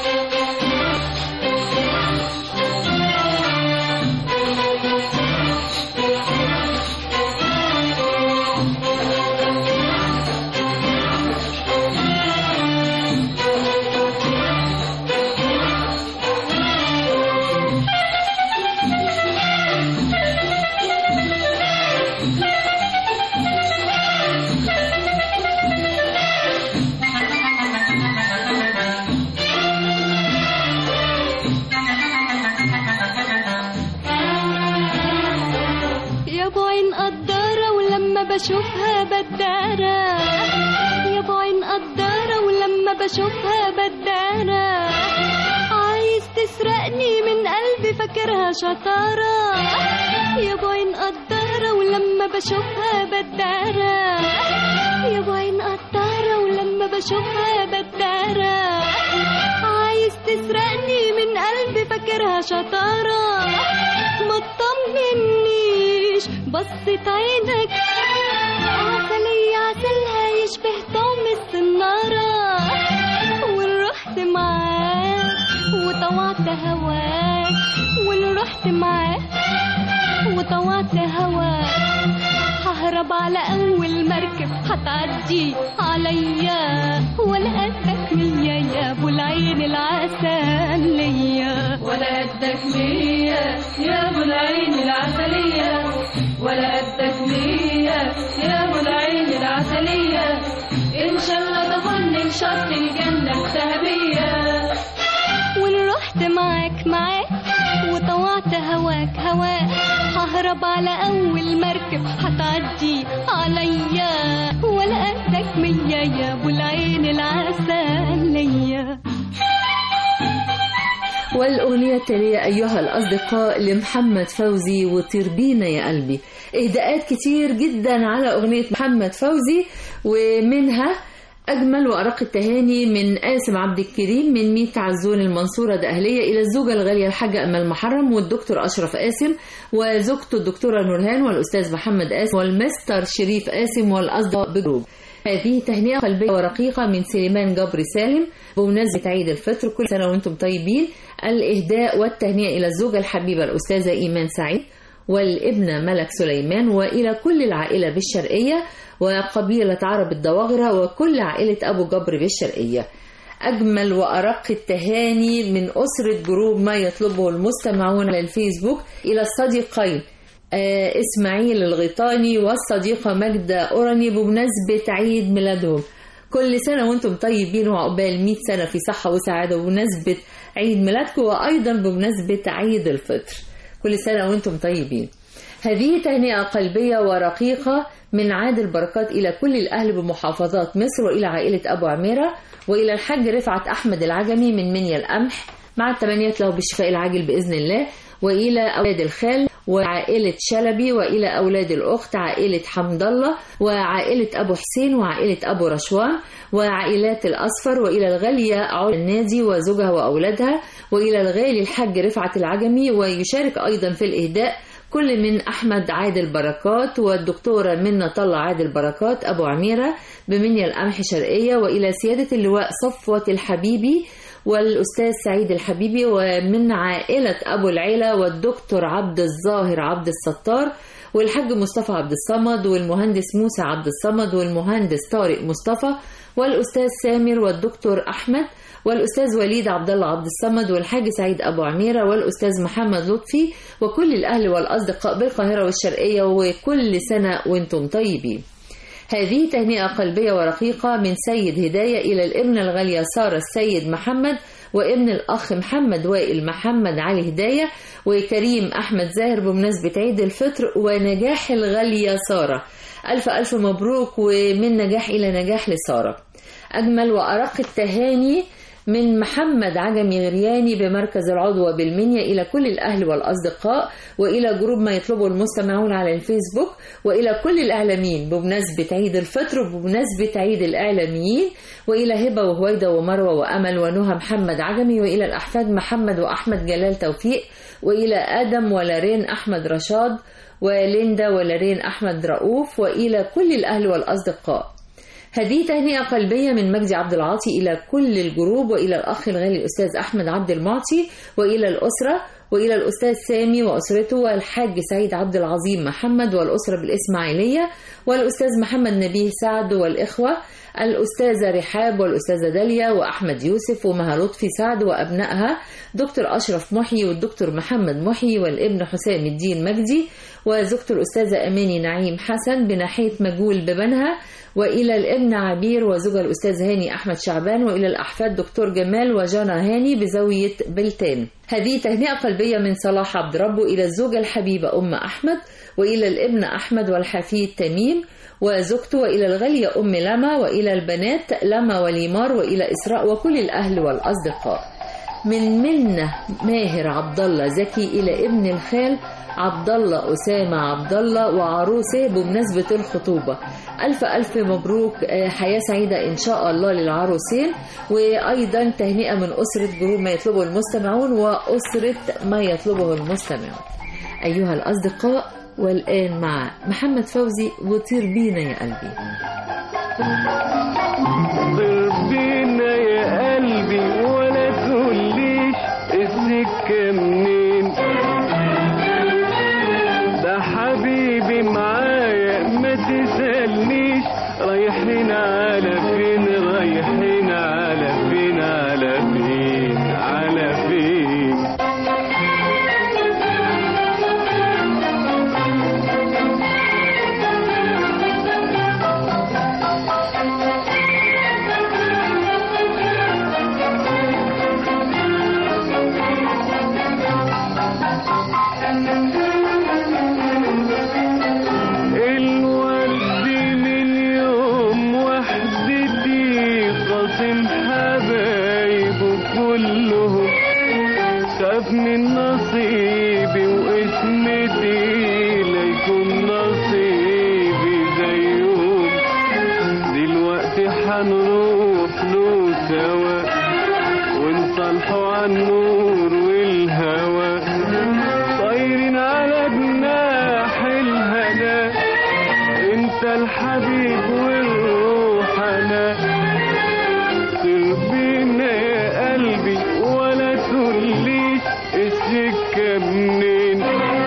يا ابو عين قدارة ولما بشوفها بدارة يا ابو عين قدارة ولما بشوفها بدارة عايز تسرقني من قلبي فاكرها شطارة يا ابو عين قدارة ولما بشوفها بدارة يا ابو عين قدارة ولما بشوفها بدارة عايز تسرقني من قلبي فاكرها شطارة ما تطمنيش بصت عينك عسلية عسلها يشبه طعم السنارة وان رحت معاك وطوعت هواك وان رحت معاك وطوعت هواك ههرب على أول مركب هتعدي عليا ولا قدك مية يا أبو العين العسلية ولا قدك مية يا ابو العين العسلية ولا قدك مية يا ابو العين العسلية ان شاء الله تاخدني شط الجنة الذهبية وإن رحت معاك معاك وطوعت هواك هواك ههرب على أول مركب هتعدي عليا ولا قدك مية يا أبو العين العسلية والأغنية التالية أيها الأصدقاء لمحمد فوزي وطير بينا يا قلبي إهداءات كتير جدا على أغنية محمد فوزي ومنها أجمل وأرق التهاني من قاسم عبد الكريم من ميت عزون المنصورة دقهلية إلى الزوجة الغالية الحاجة أمل محرم والدكتور أشرف قاسم وزوجته الدكتورة نورهان والأستاذ محمد قاسم والمستر شريف قاسم والأصدقاء بجروب هذه تهنئة قلبية ورقيقة من سليمان جبري سالم بمناسبة عيد الفطر كل سنة وأنتم طيبين الإهداء والتهنئة إلى الزوجة الحبيبة الأستاذة إيمان سعيد والابنة ملك سليمان وإلى كل العائلة بالشرقية وقبيلة عرب الدواغرة وكل عائلة أبو جبر بالشرقية أجمل وأرق التهاني من أسرة جروب ما يطلبه المستمعون على الفيسبوك إلى الصديقين آه، إسماعيل الغيطاني والصديقة ماجدة أوراني بمناسبة عيد ميلادهم كل سنة وانتم طيبين وعقبال 100 سنة في صحة وسعادة بمناسبة عيد ميلادكم وأيضا بمناسبة عيد الفطر كل سنة وانتم طيبين هذه تهنئة قلبية ورقيقة من عادل بركات إلى كل الأهل بمحافظات مصر وإلى عائلة أبو عميرة وإلى الحاج رفعت أحمد العجمي من منيا القمح مع التمنيات له بالشفاء العاجل بإذن الله وإلى أولاد الخال وعائلة شلبي وإلى أولاد الأخت عائلة حمد الله وعائلة أبو حسين وعائلة أبو رشوان وعائلات الأصفر وإلى الغالية علا النادي وزوجها وأولادها وإلى الغالي الحاج رفعت العجمي ويشارك أيضا في الإهداء كل من أحمد عادل بركات والدكتورة منة طلع عادل بركات أبو عميرة بمنيا القمح شرقية وإلى سيادة اللواء صفوة الحبيبي والأستاذ سعيد الحبيبي ومن عائلة أبو العيلة والدكتور عبد الظاهر عبد الستار والحاج مصطفى عبد الصمد والمهندس موسى عبد الصمد والمهندس طارق مصطفى والأستاذ سامر والدكتور أحمد والأستاذ وليد عبد الله عبد الصمد والحاج سعيد أبو عميرة والأستاذ محمد لطفي وكل الأهل والأصدقاء بالقاهرة والشرقية وكل سنة وانتم طيبين هذه تهنئة قلبية ورقيقة من سيد هداية إلى الابنة الغالية سارة السيد محمد وابن الأخ محمد وائل محمد علي هداية وكريم أحمد زاهر بمناسبة عيد الفطر ونجاح الغالية سارة ألف ألف مبروك ومن نجاح إلى نجاح لسارة أجمل وأرق التهاني من محمد عجمي غرياني بمركز العضوة بالمنيا إلى كل الأهل والأصدقاء وإلى جروب ما يطلبه المستمعون على الفيسبوك وإلى كل الإعلاميين بمناسبة عيد الفطر وبمناسبة عيد الإعلاميين وإلى هبة وهويدة ومروة وأمل ونهى محمد عجمي وإلى الأحفاد محمد وأحمد جلال توفيق وإلى آدم ولارين أحمد رشاد وليندا ولارين أحمد رؤوف وإلى كل الأهل والأصدقاء هذه تهنئة قلبية من مجدي عبد العاطي إلى كل الجروب وإلى الأخ الغالي الأستاذ أحمد عبد المعطي وإلى الأسرة وإلى الأستاذ سامي وأسرته والحاج سعيد عبد العظيم محمد والأسرة بالإسماعيلية والأستاذ محمد نبيه سعد والإخوة الأستاذة رحاب والأستاذة داليا وأحمد يوسف ومها لطفي سعد وأبنائها دكتور أشرف محيي والدكتور محمد محيي والابن حسام الدين مجدي وزوجته الأستاذة أماني نعيم حسن بناحية مجهول ببنها وإلى الابن عبير وزوجها الأستاذ هاني أحمد شعبان وإلى الأحفاد دكتور جمال وجانا هاني بزاوية بلتان هذه تهنئة قلبية من صلاح عبد ربه إلى الزوجة الحبيبة أم أحمد وإلى الابن أحمد والحفيد تميم وزوجته وإلى الغالية أم لما وإلى البنات لما وليمار وإلى إسراء وكل الأهل والأصدقاء من منة ماهر عبد الله زكي إلى ابن الخال عبد الله أسامة عبد الله وعروسه بمناسبة الخطوبة ألف ألف مبروك آه، حياة سعيدة إن شاء الله للعروسين وأيضا تهنئة من أسرة جروب ما يطلبه المستمعون وأسرة ما يطلبه المستمعون أيها الأصدقاء والآن مع محمد فوزي وطير بينا يا قلبي طير بينا يا قلبي ولا تقوليش السكة منين ده حبيبي معايا ما من حبايبه كلهم خاف من نصيبي واسمتي ليكون نصيبي زيهم دلوقتي حنروح له سوا ونصالحوا عن النور والهوى طايرين على جناح الهنا انت الحبيب والروح انا سر بينا يا قلبي ولا تقوليش السكة منين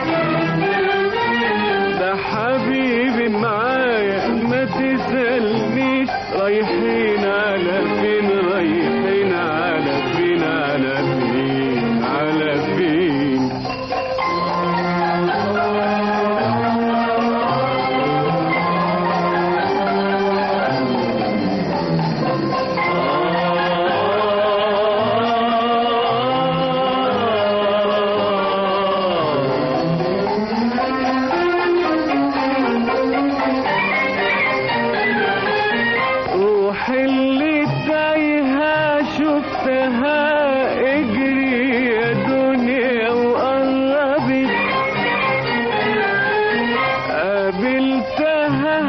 ده حبيبي معايا ما تسألنيش رايحين على فين رايحين على فين على فين على فين روح اللي تايهة شفتها اجري يا دنيا وقربت قابلتها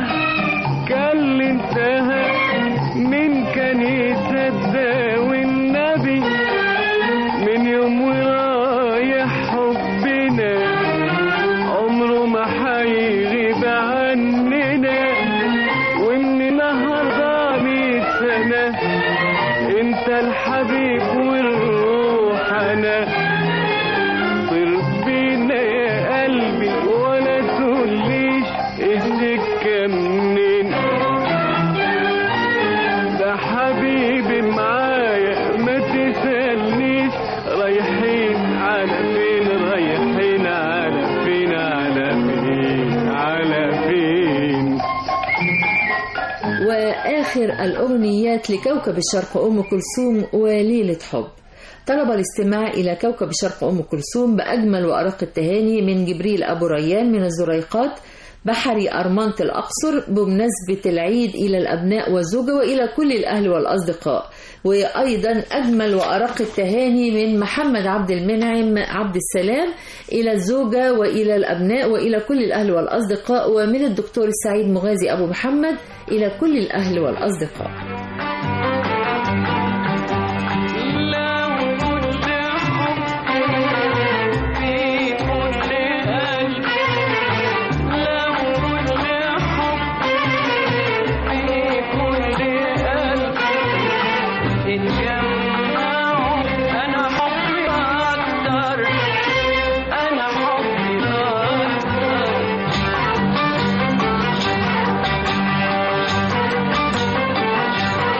كلمتها من كان يصدق والنبي من يوم ورايح حبنا عمره ما حيغيب عننا ومن النهارده مية سنة انت الحبيب والروح انا طير بينا يا قلبي ولا تقوليش السكة منين ده حبيبي معايا ما تسألنيش رايحين على فين رايحين على فين على فين على فين وآخر الأغنيات لكوكب الشرق أم كلثوم وليلة حب طلب الاستماع إلى كوكب الشرق أم كلثوم بأجمل وأرق التهاني من جبريل أبو ريان من الزريقات بحري أرمنة الأقصر بمناسبة العيد إلى الأبناء والزوجة وإلى كل الأهل والأصدقاء وأيضا أجمل وأرق التهاني من محمد عبد المنعم عبد السلام إلى الزوجة وإلى الأبناء وإلى كل الأهل والأصدقاء ومن الدكتور السعيد مغازي أبو محمد إلى كل الأهل والأصدقاء أنا حبي أكتر أنا حبي أكتر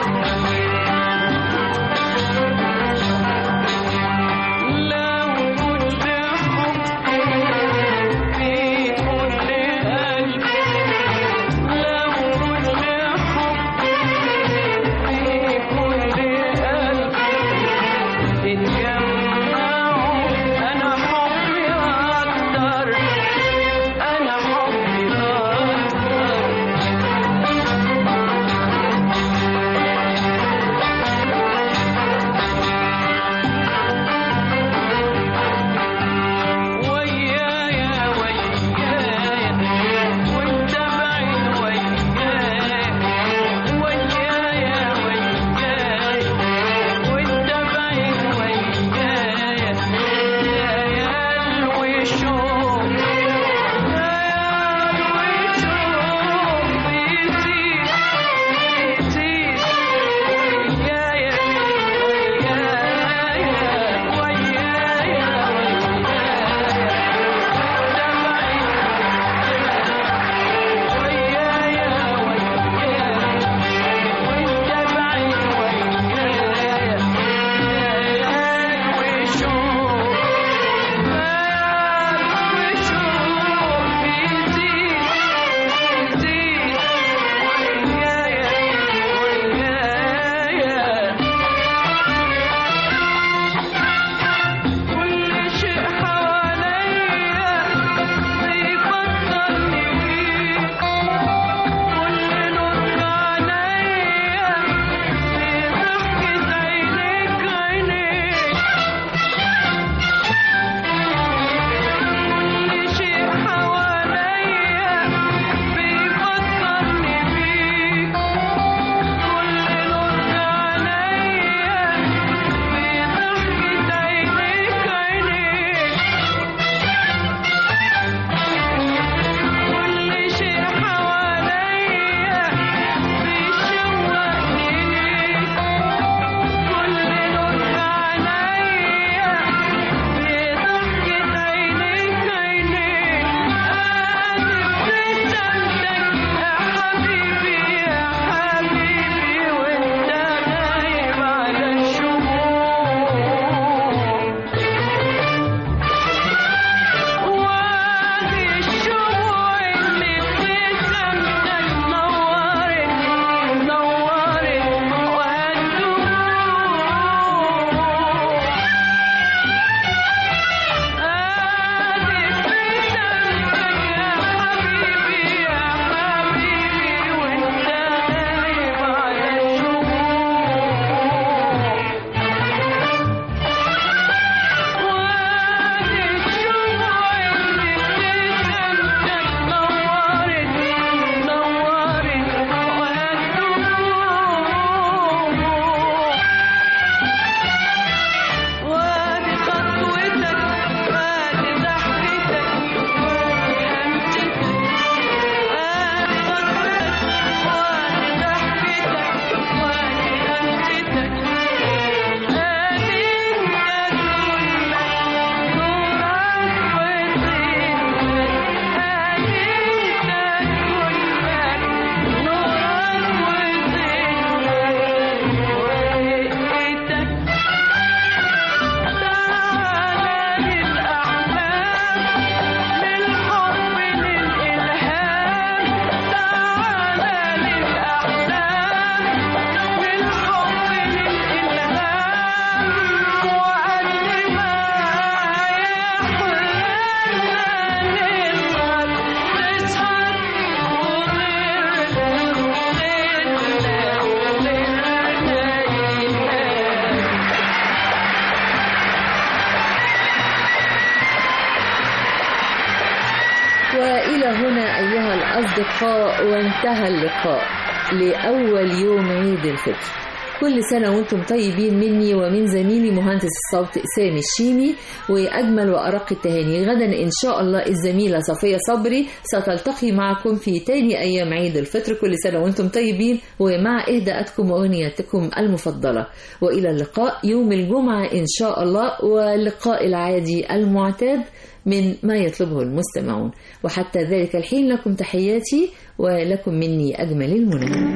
الأصدقاء وانتهى اللقاء لأول يوم عيد الفطر كل سنة وانتم طيبين مني ومن زميلي مهندس الصوت سامي الشيمي وأجمل وأرق التهاني غدا إن شاء الله الزميلة صفية صبري ستلتقي معكم في تاني أيام عيد الفطر كل سنة وانتم طيبين ومع إهداءاتكم وأغنياتكم المفضلة وإلى اللقاء يوم الجمعة إن شاء الله واللقاء العادي المعتاد من ما يطلبه المستمعون وحتى ذلك الحين لكم تحياتي ولكم مني أجمل المنى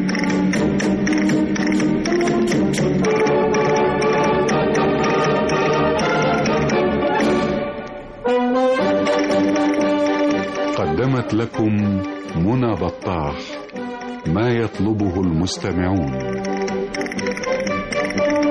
قدمت لكم منى بطاح ما يطلبه المستمعون